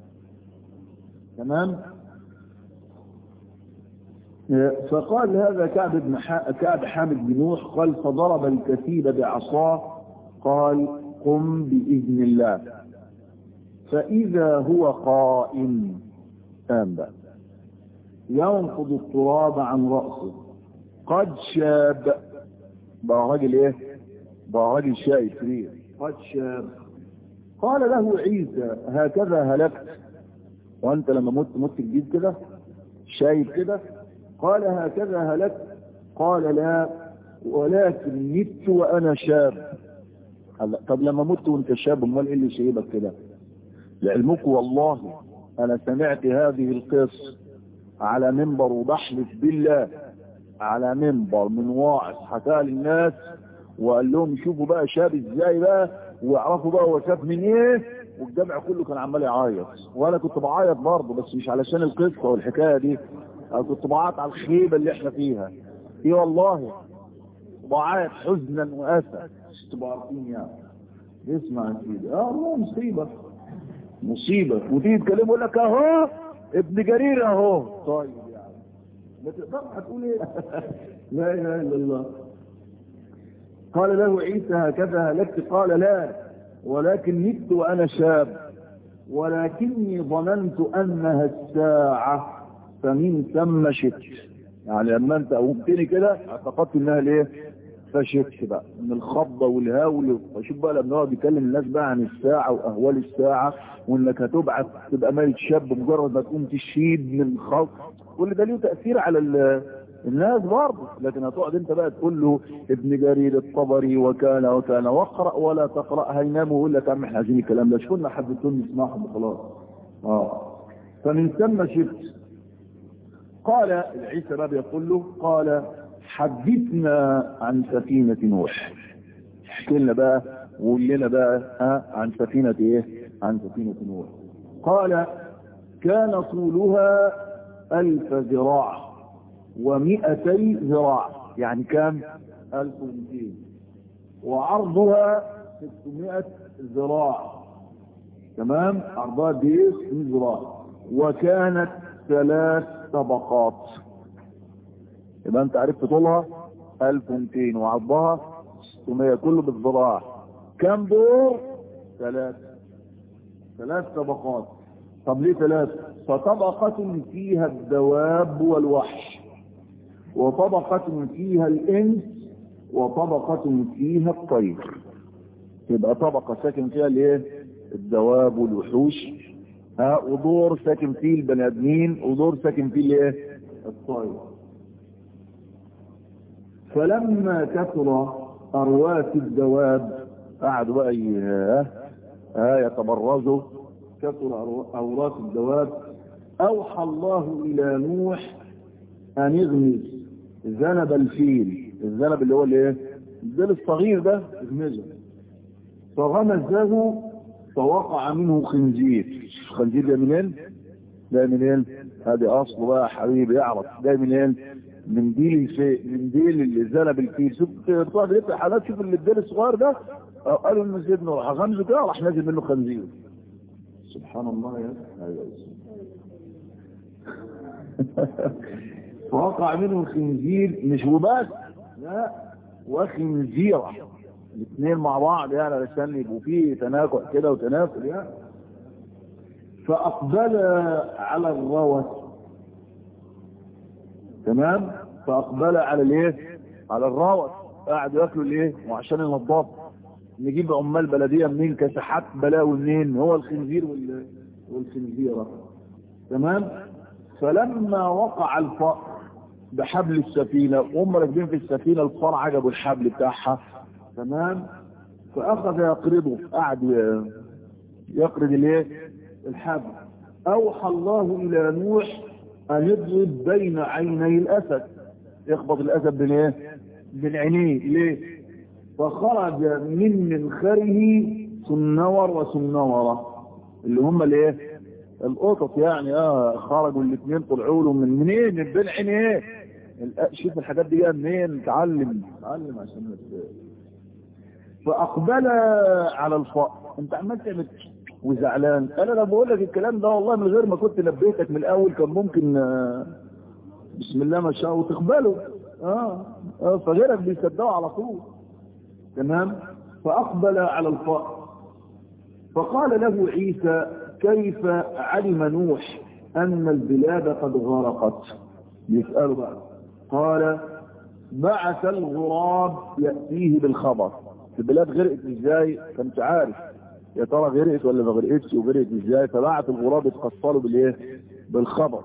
Speaker 1: تمام فقال هذا كعب بن كعب حامد بن نوح قال فضرب الكتيب بعصاه قال قم بإذن الله فإذا هو قائم قام بقى ينفض التراب عن رأسه قد شاب بقى راجل ايه بقى راجل شايب كبير قد شاب قال له عيسى هكذا هلكت وانت لما مت مت جديد كده شايب كده قال هكذا هلكت قال لا ولكن مت وانا شاب طب لما مت وانت شاب امال ايه اللي شايبك كده لعلمك والله انا سمعت هذه القصة على منبر وبحلف بالله على منبر من واعظ حكاها للناس وقال لهم شوفوا بقى شاب ازاي بقى واعرفوا بقى هو شاف من ايه والجمع كله كان عمال يعيط وانا كنت بعيط برضه بس مش علشان القصه والحكايه دي انا كنت بعيط على الخيبه اللي احنا فيها ايه والله بعيط حزنا واسى مش تبقوا عارفين يعني اسمع يا سيدي اه والله مصيبه مصيبه وتيجي تكلمه يقول لك اهو ابن جرير اهو طيب يعني ما تقدرش هتقول ايه لا اله الا الله قال له عيسى هكذا هلكت قال لا ولكن مت وانا شاب ولكني ظننت انها الساعة فمن ثم شت يعني لما انت قمتني كده اعتقدت انها ليه فشت بقى من الخضة والهول وشوف بقى لما هو بيكلم الناس بقى عن الساعة واهوال الساعة وانك هتبعث تبقى ميت شاب مجرد ما تقوم تشيد من خوف كل ده له تأثير على الناس برضه لكن هتقعد انت بقى تقول له ابن جرير الطبري وكان وكان واقرا ولا تقرا هينام ويقول لك يا عم احنا عايزين الكلام ده مش كنا حدثوني نسمعهم وخلاص اه فمن ثم شفت قال عيسى بقى بيقول له قال حدثنا عن سفينة نوح احكي لنا بقى وقول لنا بقى ها عن سفينة ايه عن سفينة نوح قال كان طولها ألف ذراع ومئتي ذراع يعني كام ألف ومئتين وعرضها ستمائة ذراع تمام عرضها دي ذراع وكانت ثلاث طبقات يبقى انت عرفت طولها 1200 وعرضها 600 كله بالذراع كم دور ثلاث ثلاث طبقات طب ليه ثلاث فطبقة فيها الدواب والوحش وطبقة فيها الإنس وطبقة فيها الطير يبقى طبقة ساكن فيها الايه الدواب والوحوش ها ودور ساكن فيه البني ادمين ودور ساكن فيه الايه الطير فلما كثر ارواث الدواب قعدوا بقى ي- ها يتبرزوا كثر اوراث الدواب اوحى الله الى نوح ان يغمز ذنب الفيل الذنب اللي هو الايه الديل الصغير ده اغمزه فغمزه فوقع منه خنزير خنزير ده منين ده منين هذه اصله بقى يا حبيبي اعرف ده منين من ديل الفي من ديل اللي زنب الفيل شوف بتوع بيفتح حالات شوف اللي الديل الصغير ده آه، قالوا انه سيدنا راح غمزه كده راح نازل منه خنزير سبحان الله يا ايوه فوقع منه الخنزير مش وبس لا وخنزيرة الاثنين مع بعض يعني علشان يبقوا فيه تناكع كده وتنافل يعني فأقبل على الروث تمام فأقبل على الايه على الروث قاعد ياكلوا الايه وعشان ينضف نجيب عمال بلدية منين كسحات بلاوي منين هو الخنزير وال- والخنزيرة تمام فلما وقع الفأر بحبل السفينة وهم راكبين في السفينة الفار عجبوا الحبل بتاعها تمام فأخذ يقرضه قعد ي- يقرض الايه الحبل أوحى الله إلى نوح أن يضرب بين عيني الأسد يخبط الأسد بين ايه بين عينيه ليه فخرج من منخره سنور وسنورة اللي هم الايه القطط يعني اه خرجوا الاثنين طلعوا له من منين من بين عينيه الأ- شوف الحاجات دي جايه منين تعلم تعلم عشان ما ت- فاقبل على الفأر انت عمال تعمل وزعلان انا لما بقول لك الكلام ده والله من غير ما كنت نبهتك من الاول كان ممكن آه، بسم الله ما شاء الله تقبله اه, آه فغيرك بيصدقوا على طول تمام فاقبل على الفأر فقال له عيسى كيف علم نوح أن البلاد قد غرقت يسأله بقى قال بعث الغراب يأتيه بالخبر البلاد غرقت ازاي كنت عارف يا ترى غرقت ولا ما غرقتش وغرقت ازاي فبعث الغراب يتقصله بالايه بالخبر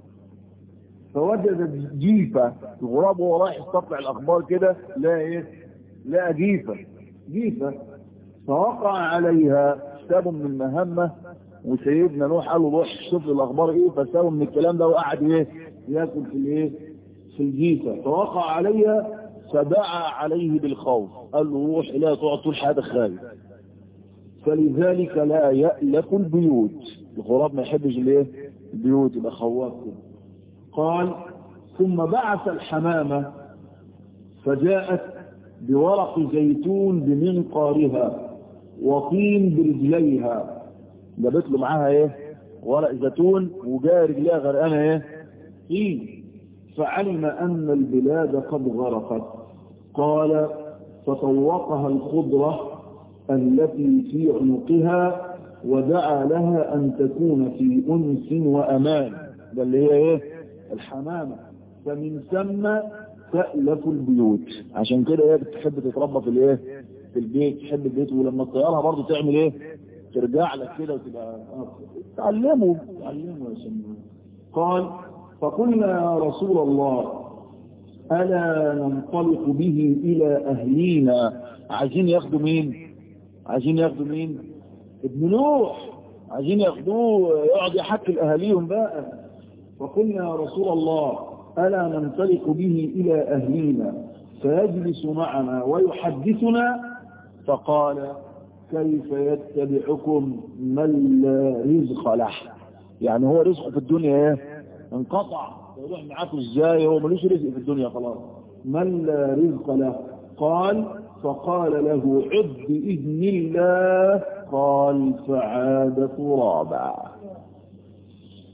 Speaker 1: فوجد جيفة الغراب وهو رايح يستطلع الاخبار كده لا ايه لا جيفة جيفة فوقع عليها ساب من المهمة وسيدنا نوح قال له روح شوف لي الاخبار ايه فسابه من الكلام ده وقعد ايه ياكل في الايه في الجيفة فوقع عليها فدعا عليه بالخوف قال له روح لا تقعد طول حياتك خايف فلذلك لا يألف البيوت الغراب ما يحبش الايه البيوت يبقى خواف كده قال ثم بعث الحمامة فجاءت بورق زيتون بمنقارها وطين برجليها جابت له معاها ايه ورق زيتون وجاء رجليها غرقانه ايه طين فعلم ان البلاد قد غرقت قال فطوقها الخضرة التي في عنقها ودعا لها ان تكون في انس وامان ده اللي هي ايه الحمامة فمن ثم تألف البيوت عشان كده هي بتحب تتربى في الايه في البيت تحب البيت ولما تطيرها برضه تعمل ايه ترجع لك كده وتبقى تعلمه تعلمه يا سيدنا قال فقلنا يا رسول الله ألا ننطلق به إلى أهلينا عايزين ياخدوا مين عايزين ياخدوا مين ابن نوح عايزين ياخدوه يقعد يحكي لأهاليهم بقى فقلنا يا رسول الله ألا ننطلق به إلى أهلينا فيجلس معنا ويحدثنا فقال كيف يتبعكم من لا رزق له يعني هو رزقه في الدنيا ايه انقطع يروح معاكم ازاي هو ملوش رزق في الدنيا خلاص من لا رزق له قال فقال له عد بإذن الله قال فعاد ترابا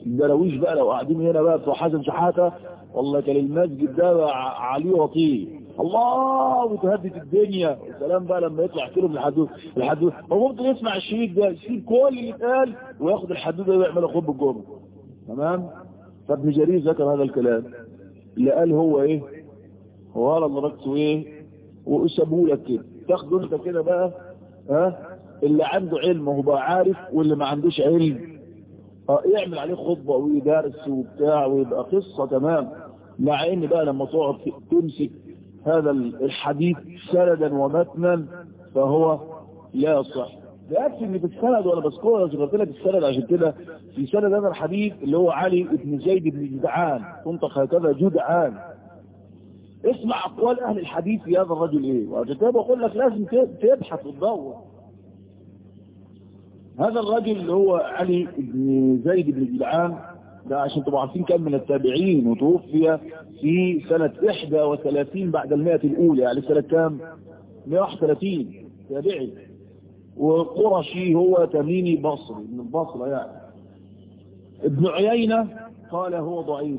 Speaker 1: الدراويش بقى لو قاعدين هنا بقى بتوع حسن شحاته والله كان المسجد ده بقى عليه وطيه الله وتهدد الدنيا السلام بقى لما يطلع كلهم الحدود الحدود هو ممكن يسمع الشريط ده يسيب كل اللي اتقال وياخد الحدود ده ويعمل خب الجمعه تمام فابن جرير ذكر هذا الكلام اللي قال هو ايه هو قال درجته ايه وسابوه لك كده تاخده انت كده بقى ها اللي عنده علم هو بقى عارف واللي ما عندوش علم اه يعمل عليه خطبة ويدرس وبتاع ويبقى قصة تمام مع ان بقى لما تقعد تمسك هذا الحديث سندا ومتنا فهو لا يصح ده يكفي ان في السند وانا بذكرها ذكرت لك السند عشان كده في سند هذا الحديث اللي هو علي بن زيد بن جدعان تنطق هكذا جدعان اسمع اقوال اهل الحديث في هذا الرجل ايه وعشان كده بقول لك لازم تبحث وتدور هذا الرجل اللي هو علي بن زيد بن جدعان ده عشان تبقوا عارفين كان من التابعين وتوفي في سنة 31 بعد المئة الأولى يعني سنة كام 131 تابعي وقرشي هو تميمي بصري من البصرة يعني ابن عيينة قال هو ضعيف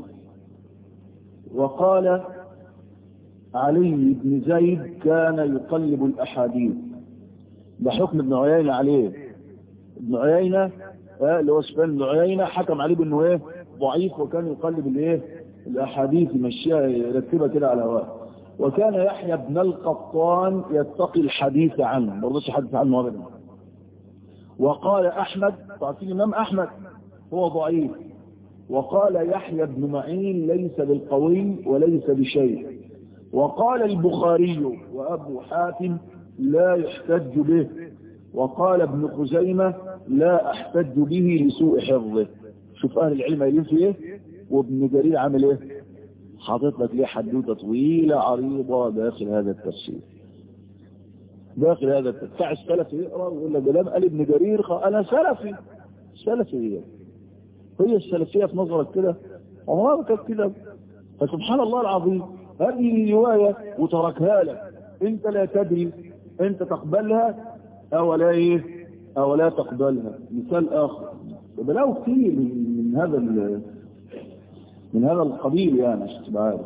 Speaker 1: وقال علي بن زيد كان يقلب الأحاديث ده حكم ابن عيينة عليه ابن عيينة اللي هو سفيان بن عيينة حكم عليه بانه ايه ضعيف وكان يقلب الايه الاحاديث يمشيها يرتبها كده على هواه وكان يحيى بن القطان يتقي الحديث عنه ما رضيش يحدث عنه ابدا وقال احمد تعرفين الامام احمد هو ضعيف وقال يحيى بن معين ليس بالقوي وليس بشيء وقال البخاري وابو حاتم لا يحتج به وقال ابن خزيمة لا احتج به لسوء حفظه شوف اهل العلم قايلين في ايه وابن جرير عامل ايه حاطط لك ليه حدوته طويله عريضه داخل هذا التفسير داخل هذا التفسير بتاع السلفي يقرا ويقول لك كلام قال ابن جرير انا سلفي سلفي هي هي السلفيه في نظرك كده عمرها ما كانت كده فسبحان الله العظيم هذه روايه وتركها لك انت لا تدري انت تقبلها او لا ايه او لا تقبلها مثال اخر بلاقوا كتير من, من هذا من هذا القبيل يعني عشان تبقى عارف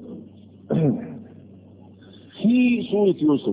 Speaker 1: في سورة يوسف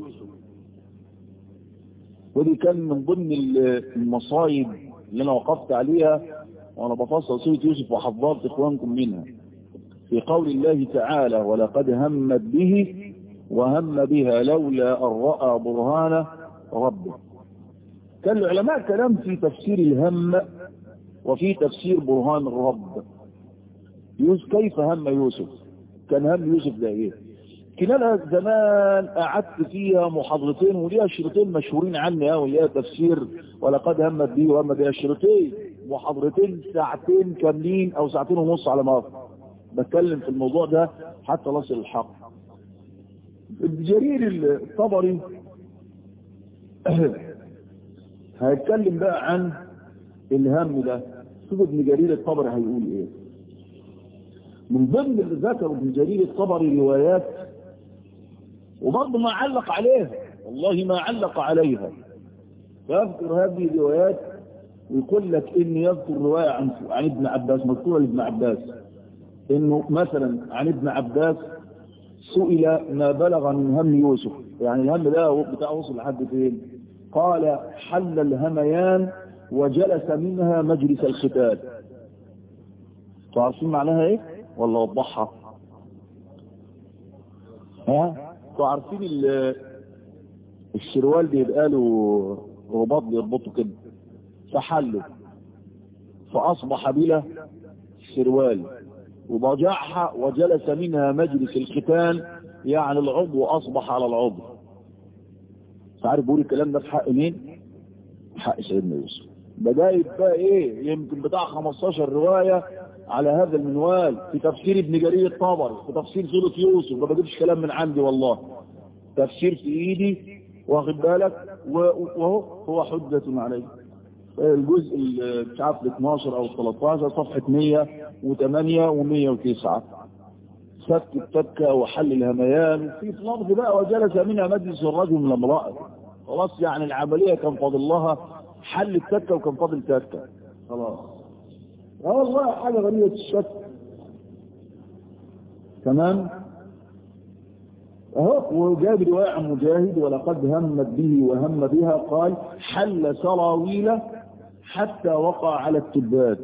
Speaker 1: ودي كان من ضمن المصايب اللي انا وقفت عليها وانا بفصل سورة يوسف وحضرت اخوانكم منها في قول الله تعالى ولقد همت به وهم بها لولا ان راى برهان ربه كان العلماء كلام في تفسير الهم وفي تفسير برهان الرب يوسف كيف هم يوسف كان هم يوسف ده ايه كنا زمان قعدت فيها محاضرتين وليها شريطين مشهورين عني قوي اللي هي تفسير ولقد همت به وهم بها شريطين محاضرتين ساعتين كاملين او ساعتين ونص على ما بتكلم في الموضوع ده حتى نصل الحق ابن جرير الطبري هيتكلم بقى عن الهم ده شوف ابن جرير الطبري هيقول ايه من ضمن اللي ذكر ابن جرير الطبري روايات وبرضه ما علق عليها والله ما علق عليها فيذكر هذه الروايات ويقول لك اني يذكر رواية عن عن ابن عباس مذكورة لابن عباس انه مثلا عن ابن عباس سئل ما بلغ من هم يوسف يعني الهم ده بتاع وصل لحد فين قال حل الهميان وجلس منها مجلس الختان تعرفين معناها ايه ولا وضحها ها تعرفين الشروال بيبقى له رباط بيربطه كده فحله فاصبح بلا شروال وضجعها وجلس منها مجلس الختان يعني العضو اصبح على العضو عارف بقول الكلام ده في حق مين حق سيدنا يوسف بداية بقى ايه يمكن بتاع 15 رواية على هذا المنوال في تفسير ابن جرير الطبري في تفسير سورة يوسف ما بجيبش كلام من عندي والله تفسير في ايدي واخد بالك وهو هو حجة عليه الجزء مش عارف ال 12 او ال 13 صفحة 108 و109 فك التكة وحل الهميان وفي لفظ بقى وجلس منها مجلس الرجل من امرأة خلاص يعني العملية كان فاضل لها حل التكة وكان فاضل تكة خلاص اه والله حاجة غريبة الشك تمام اهو وجاب رواية عن مجاهد ولقد همت به وهم بها قال حل سراويله حتى وقع على التبات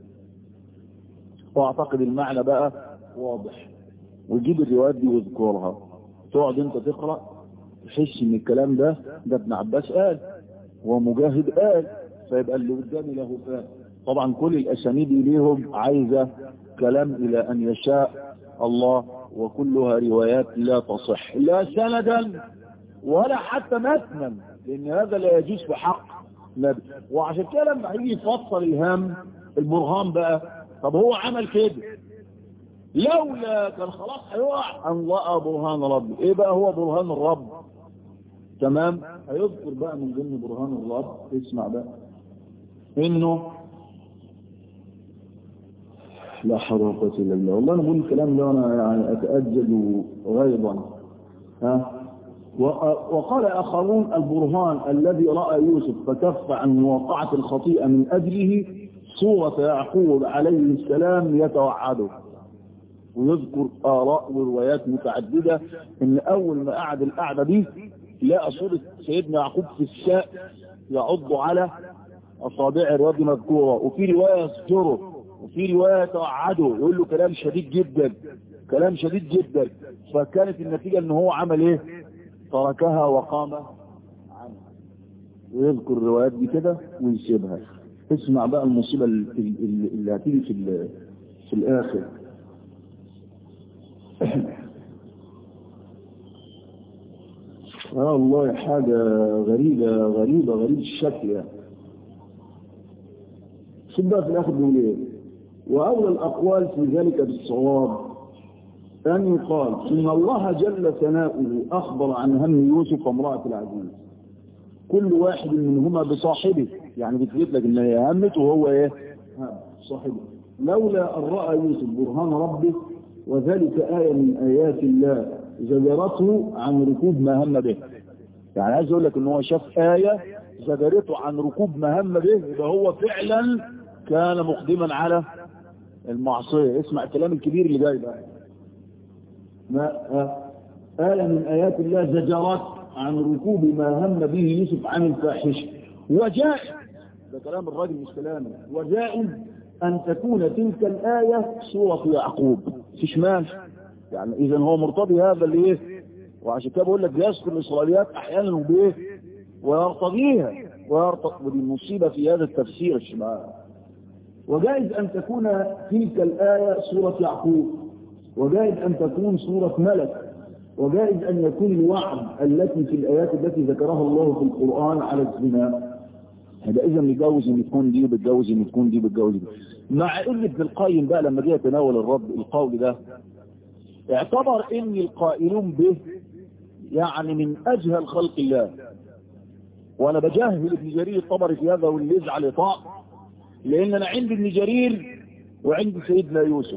Speaker 1: واعتقد المعنى بقى واضح ويجيب الروايات دي ويذكرها تقعد انت تقرأ تحس ان الكلام ده ده ابن عباس قال ومجاهد قال فيبقى اللي قدامي له فهم طبعا كل الاسانيد اليهم عايزة كلام الى ان يشاء الله وكلها روايات لا تصح لا سندا ولا حتى متنا لان هذا لا يجوز في حق نبي وعشان كده لما هيجي يفصل الهام البرهان بقى طب هو عمل كده لولا كان خلاص هيقع ان لقى برهان ربي ايه بقى هو برهان الرب تمام هيذكر بقى من ضمن برهان الرب اسمع بقى انه لا حول ولا قوه الا بالله والله انا بقول الكلام ده وانا يعني اتاجد غيظا ها وقال اخرون البرهان الذي راى يوسف فكف عن مواقعه الخطيئه من اجله صوره يعقوب عليه السلام يتوعده ويذكر آراء وروايات متعددة ان اول ما قعد القعدة دي لقى صورة سيدنا يعقوب في الساء يعض على اصابع الرجل مذكورة وفي رواية يسجره وفي رواية توعده يقول له كلام شديد جدا كلام شديد جدا فكانت النتيجة ان هو عمل ايه تركها وقام عنها ويذكر الروايات دي كده ويسيبها اسمع بقى المصيبة اللي هتيجي في, في الاخر آه والله حاجة غريبة غريبة غريب الشكل يعني شوف بقى في الآخر بيقول إيه وأول الأقوال في ذلك بالصواب أن يقال إن الله جل ثناؤه أخبر عن هم يوسف وامرأة العزيز كل واحد منهما بصاحبه يعني بتثبت لك إن هي همت وهو إيه صاحبه لولا أن رأى يوسف برهان ربه وذلك آية من آيات الله زجرته عن ركوب ما هم به يعني عايز اقول لك ان هو شاف آية زجرته عن ركوب ما هم به يبقى هو فعلا كان مقدما على المعصية اسمع الكلام الكبير اللي جاي بقى ما آية من آيات الله زجرت عن ركوب ما هم به يوسف عن الفاحشة وجائز ده كلام الراجل مش كلامي وجائز أن تكون تلك الآية سورة يعقوب فيش مال يعني إذا هو مرتضي هذا اللي إيه وعشان كده بقول لك بيذكر الإسرائيليات أحيانا وبإيه ويرتضيها ويرتضي ودي المصيبة في هذا التفسير الشمال وجائز أن تكون تلك الآية سورة يعقوب وجائز أن تكون سورة ملك وجائز أن يكون الوعد التي في الآيات التي ذكرها الله في القرآن على الزنا هذا اذا بيتجوز ان تكون دي وبتجوز ان تكون دي وبتجوز دي مع ان ابن القيم بقى لما جه يتناول الرب القول ده اعتبر ان القائلون به يعني من اجهل خلق الله وانا بجهل ابن جرير الطبري في هذا واللي يزعل طاء لان انا عندي ابن جرير وعندي سيدنا يوسف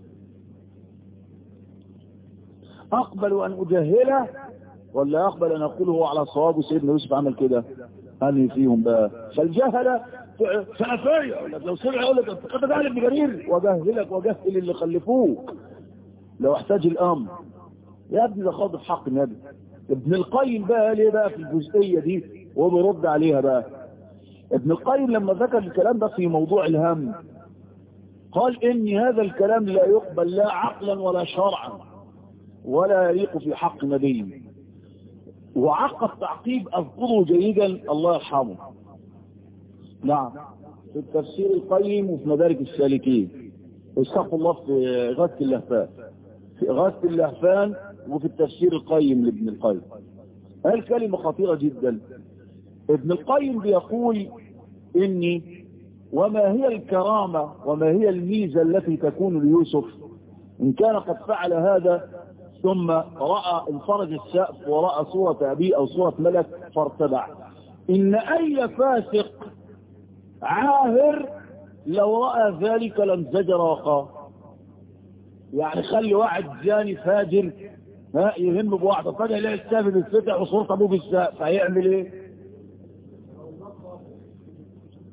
Speaker 1: اقبل ان اجهله ولا اقبل ان اقول هو على صواب وسيدنا يوسف عمل كده انهي فيهم بقى فالجهله سلفيه يقول لك لو سمع يقول لك انت قد جهل ابن جرير وجهلك وجهل اللي خلفوك لو احتاج الامر يا ابني ده خاض في حق النبي ابن القيم بقى ليه بقى في الجزئيه دي وهو بيرد عليها بقى ابن القيم لما ذكر الكلام ده في موضوع الهم قال ان هذا الكلام لا يقبل لا عقلا ولا شرعا ولا يليق في حق نبي وعقب تعقيب أذكره جيدا الله يرحمه نعم في التفسير القيم وفي مدارك السالكين واستغفر الله في غاثة اللهفان في غاثة اللهفان وفي التفسير القيم لابن القيم قال كلمة خطيرة جدا ابن القيم بيقول إني وما هي الكرامة وما هي الميزة التي تكون ليوسف إن كان قد فعل هذا ثم رأى انفرج السقف ورأى صورة أبيه أو صورة ملك فارتبع إن أي فاسق عاهر لو رأى ذلك لانزجر وقاه يعني خلي واحد جاني فاجر ها يهم بواحدة فجأة يلاقي السقف بيتفتح وصورة أبوه في السقف هيعمل إيه؟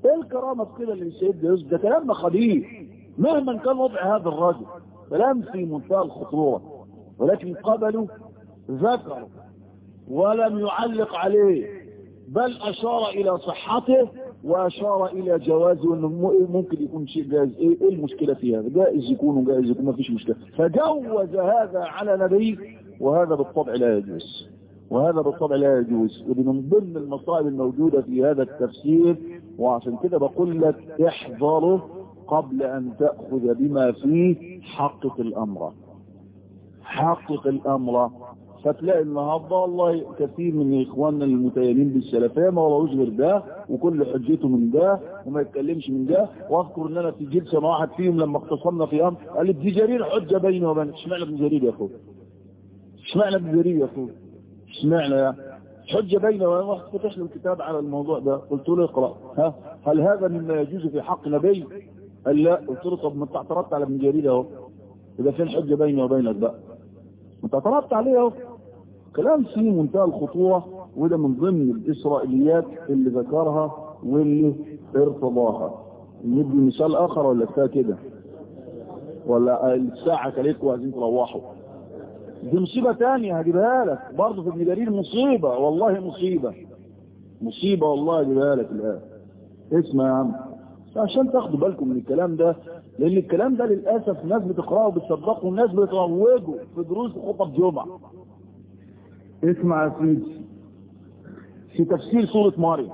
Speaker 1: ايه الكرامة في كده اللي سيدنا يوسف ده كلام خبيث مهما كان وضع هذا الرجل كلام في منتهى الخطورة ولكن قبلوا ذكروا ولم يعلق عليه بل أشار إلى صحته وأشار إلى جوازه أنه ممكن يكون شيء جائز إيه, إيه المشكلة في هذا جائز يكون وجائز يكون ما فيش مشكلة فجوز هذا على نبي وهذا بالطبع لا يجوز وهذا بالطبع لا يجوز ودي من ضمن المصائب الموجودة في هذا التفسير وعشان كده بقول لك احذره قبل أن تأخذ بما فيه حقق الأمر حقق الأمر فتلاقي النهارده والله كثير من اخواننا المتيمين بالسلفيه ما وراهوش غير ده وكل حجته من ده وما يتكلمش من ده واذكر ان انا في جلسه مع واحد فيهم لما اختصمنا في امر قال ابن جرير حجه بيني وبينك اشمعنى ابن جرير يا اخويا؟ اشمعنى ابن جرير يا اخويا؟ اشمعنى يا حجه بيني وبين واحد فتح له الكتاب على الموضوع ده قلت له اقرا ها هل هذا مما يجوز في حق نبي؟ قال لا قلت له طب ما انت اعترضت على ابن جرير اهو يبقى فين حجه بيني وبينك بقى؟ انت اعترضت عليه اهو كلام فيه منتهى الخطورة وده من ضمن الإسرائيليات اللي ذكرها واللي ارتضاها ندي مثال آخر ولا كفايه كده ولا الساعة كليكم وعايزين تروحوا دي مصيبة تانية هجيبها لك برضه في ابن جرير مصيبة والله مصيبة مصيبة والله هجيبها لك الآن اسمع يا عم عشان تاخدوا بالكم من الكلام ده لأن الكلام ده للأسف ناس بتقرأه وبتصدقه والناس بتروجه في دروس وخطب جمعة اسمع يا سيدي في تفسير سورة مريم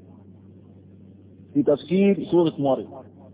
Speaker 1: في تفسير سورة مريم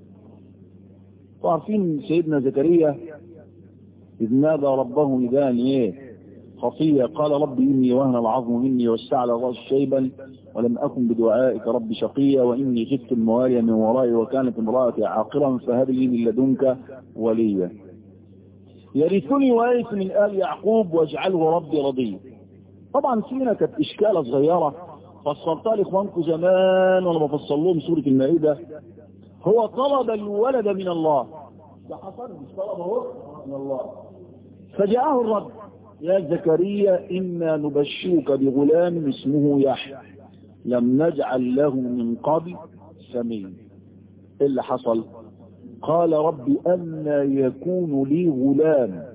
Speaker 1: عارفين سيدنا زكريا إذ نادى ربه نداء ايه خفية قال رب إني وهن العظم مني واستعلى الرأس شيبا ولم أكن بدعائك رب شقيا وإني خفت الموالي من ورائي وكانت امرأتي عاقرا فهب لي من لدنك وليا يرثني وارث من آل يعقوب واجعله ربي رضيا طبعا فينا كانت إشكالة صغيرة فصلتها لإخوانكم زمان وأنا بفصل لهم سورة المائدة هو طلب الولد من الله ده حصل مش طلبه من الله فجاءه الرب يا زكريا إنا نبشرك بغلام اسمه يحيى لم نجعل له من قبل سمين إيه اللي حصل قال رب أنا يكون لي غلام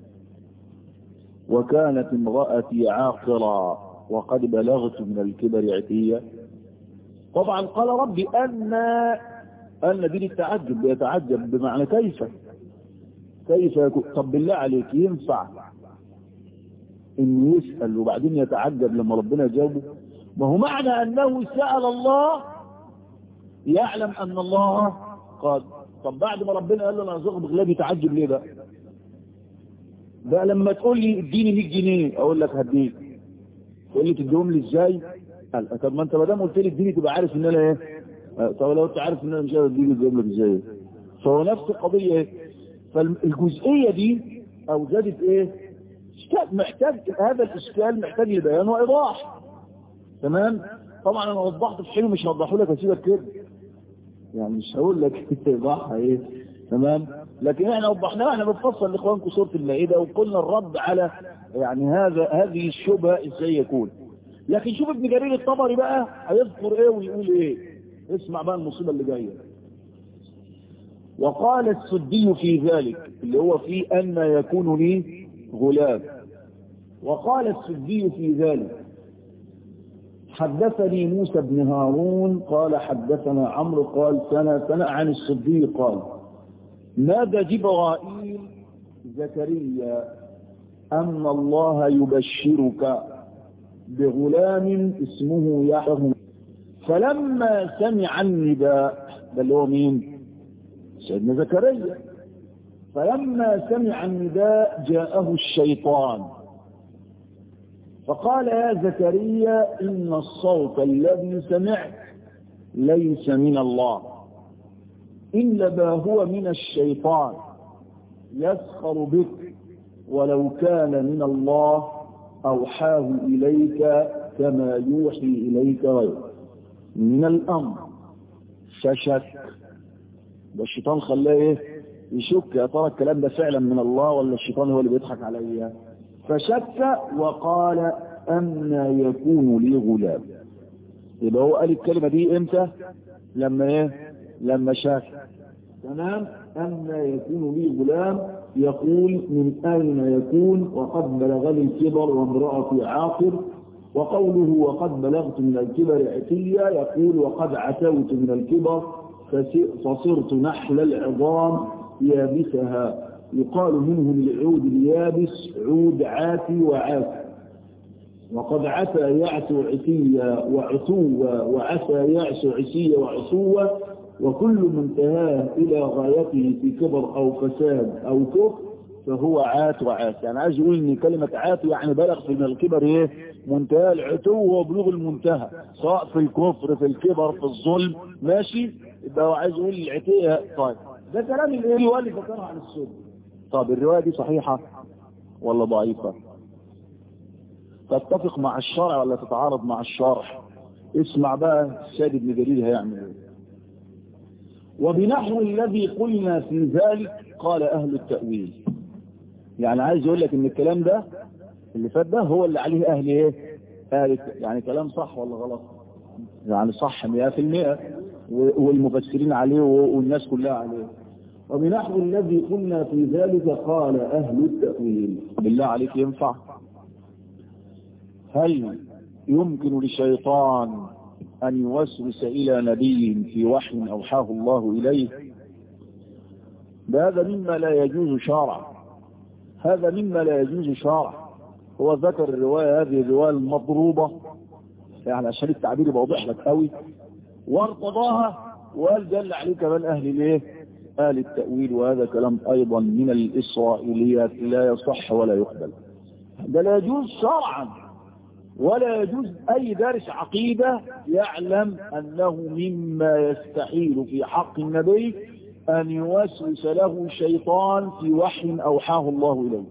Speaker 1: وكانت امرأتي عاقرا وقد بلغت من الكبر عتية طبعا قال ربي أن أن دي التعجب بيتعجب بمعنى كيف كيف يكون طب بالله عليك ينفع انه يسأل وبعدين يتعجب لما ربنا يجاوبه ما هو معنى انه سأل الله يعلم ان الله قال طب بعد ما ربنا قال له انا ارزقك بغلاب يتعجب ليه بقى بقى لما تقول لي اديني 100 جنيه اقول لك هديك تقول لي تديهم لي ازاي قال طب ما انت ما دام قلت لي اديني تبقى عارف ان انا ايه طب لو انت عارف ان انا مش هديك اديهم لك ازاي فهو نفس القضيه ايه فالجزئيه دي اوجدت ايه محتاج هذا الاشكال محتاج لبيان وايضاح تمام طبعا انا وضحت في حين مش هوضحه لك اسيبك كده يعني مش هقول لك ايضاحها ايه تمام لكن احنا وضحناها احنا بنفصل لاخوانكم سوره المائده وقلنا الرد على يعني هذا هذه الشبهه ازاي يكون لكن شوف ابن جرير الطبري بقى هيذكر ايه ويقول ايه اسمع بقى المصيبه اللي جايه وقال السدي في ذلك اللي هو في ان يكون لي غلام وقال السدي في ذلك حدثني موسى بن هارون قال حدثنا عمرو قال سنة سنة عن السدي قال نادى جبرائيل زكريا أن الله يبشرك بغلام اسمه يحيى فلما سمع النداء ده اللي هو مين سيدنا زكريا فلما سمع النداء جاءه الشيطان فقال يا زكريا إن الصوت الذي سمعت ليس من الله إنما هو من الشيطان يسخر بك ولو كان من الله أوحاه إليك كما يوحي إليك غيره من الأمر فشك ده الشيطان خلاه ايه يشك يا ترى الكلام ده فعلا من الله ولا الشيطان هو اللي بيضحك عليا فشك وقال أن يكون لي غلام يبقى هو قال الكلمة دي امتى لما ايه لما شاف تمام أما يكون لي غلام يقول من أين يكون وقد بلغني الكبر وامرأتي عاقر وقوله وقد بلغت من الكبر عتيا يقول وقد عتوت من الكبر فصرت نحل العظام يابسها يقال منه للعود اليابس عود عاتي وعاتي وقد عتى يعسو عتيا وعتوا وعسى يعسو عسيا وعسوا وكل منتهاه إلى غايته في كبر أو فساد أو كفر فهو عات وعات يعني عايز يقول ان كلمة عات يعني بلغ في من الكبر ايه منتهى العتو وبلوغ المنتهى سواء في الكفر في الكبر في الظلم ماشي يبقى هو عايز يقول العتية طيب ده كلام الرواية اللي ذكرها عن السنة طب الرواية دي صحيحة ولا ضعيفة تتفق مع الشرع ولا تتعارض مع الشرع اسمع بقى السيد ابن جرير هيعمل ايه وبنحو الذي قلنا في ذلك قال أهل التأويل يعني عايز يقول لك ان الكلام ده اللي فات ده هو اللي عليه أهل ايه أهل يعني كلام صح ولا غلط يعني صح 100% والمفسرين عليه والناس كلها عليه وبنحو الذي قلنا في ذلك قال أهل التأويل بالله عليك ينفع هل يمكن للشيطان أن يوسوس إلى نبي في وحي أوحاه الله إليه هذا مما لا يجوز شرعا هذا مما لا يجوز شرعا هو ذكر الرواية هذه الرواية المضروبة يعني عشان التعبير يبقى واضح لك قوي وارتضاها وقال دل عليه كمان أهل الايه أهل التأويل وهذا كلام أيضا من الإسرائيليات لا يصح ولا يقبل ده لا يجوز شرعا ولا يجوز أي دارس عقيدة يعلم أنه مما يستحيل في حق النبي أن يوسوس له شيطان في وحي أوحاه الله إليه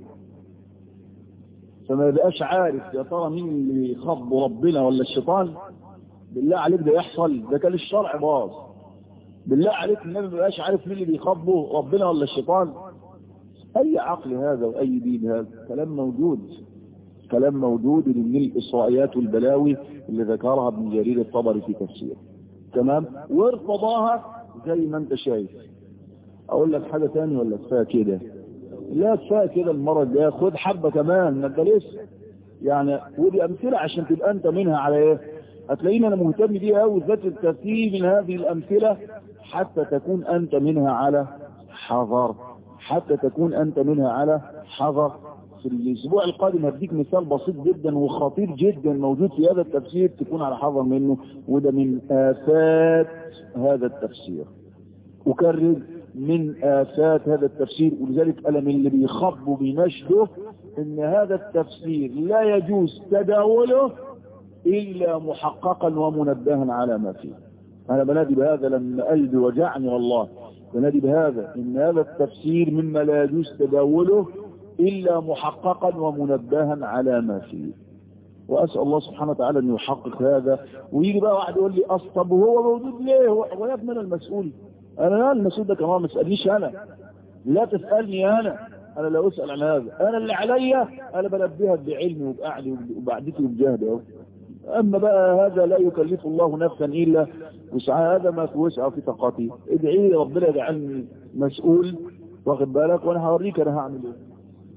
Speaker 1: فما يبقاش عارف يا ترى مين اللي يخض ربنا ولا الشيطان بالله عليك ده يحصل ده كان الشرع باظ بالله عليك النبي ما يبقاش عارف مين اللي بيخضه ربنا ولا الشيطان أي عقل هذا وأي دين هذا كلام موجود كلام موجود من الإسرائيات والبلاوي اللي ذكرها ابن جرير الطبري في تفسيره تمام وارتضاها زي ما انت شايف اقول لك حاجة تاني ولا كفايه كده لا كفايه كده المرة الجايه خد حبة كمان ما انت لسه يعني ودي امثلة عشان تبقى انت منها على ايه هتلاقيني انا مهتم بيها قوي ذات الترتيب من هذه الامثلة حتى تكون انت منها على حذر حتى تكون انت منها على حذر في الاسبوع القادم هديك مثال بسيط جدا وخطير جدا موجود في هذا التفسير تكون على حذر منه وده من آفات هذا التفسير أكرر من آفات هذا التفسير ولذلك أنا من اللي بيخبوا بنشده ان هذا التفسير لا يجوز تداوله إلا محققا ومنبها على ما فيه أنا بنادي بهذا لما قلبي وجعني والله بنادي بهذا إن هذا التفسير مما لا يجوز تداوله إلا محققا ومنبها على ما فيه وأسأل الله سبحانه وتعالى أن يحقق هذا ويجي بقى واحد يقول لي أصطب وهو موجود ليه هو يا ابني أنا المسؤول أنا لا المسؤول ده كمان ما تسألنيش أنا لا تسألني أنا أنا لا أسأل عن هذا أنا اللي عليا أنا بنبهك بعلمي وبقعدي وبعدتي وبجهدي أهو أما بقى هذا لا يكلف الله نفسا إلا وسعها هذا ما في وسعه في طاقتي ادعي لي ربنا يجعلني مسؤول واخد بالك وأنا هوريك أنا هعمل إيه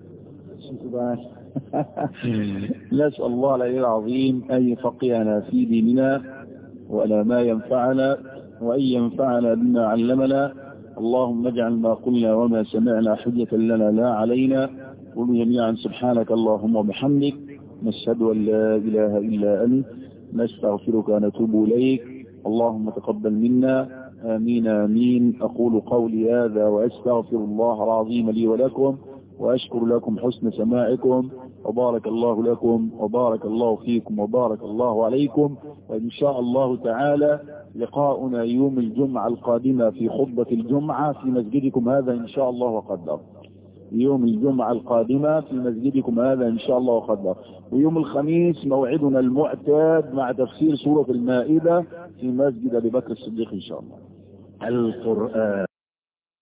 Speaker 1: نسأل الله العلي العظيم أن يفقهنا في ديننا وألا ما ينفعنا وأن ينفعنا بما علمنا اللهم اجعل ما قلنا وما سمعنا حجة لنا لا علينا قل جميعا سبحانك اللهم وبحمدك نشهد أن لا إله إلا أنت نستغفرك ونتوب إليك اللهم تقبل منا آمين آمين أقول قولي هذا وأستغفر الله العظيم لي ولكم وأشكر لكم حسن سماعكم وبارك الله لكم وبارك الله فيكم وبارك الله عليكم وإن شاء الله تعالى لقاؤنا يوم الجمعة القادمة في خطبة الجمعة في مسجدكم هذا إن شاء الله وقدر يوم الجمعة القادمة في مسجدكم هذا إن شاء الله وقدر ويوم الخميس موعدنا المعتاد مع تفسير سورة المائدة في مسجد أبي بكر الصديق إن شاء الله القرآن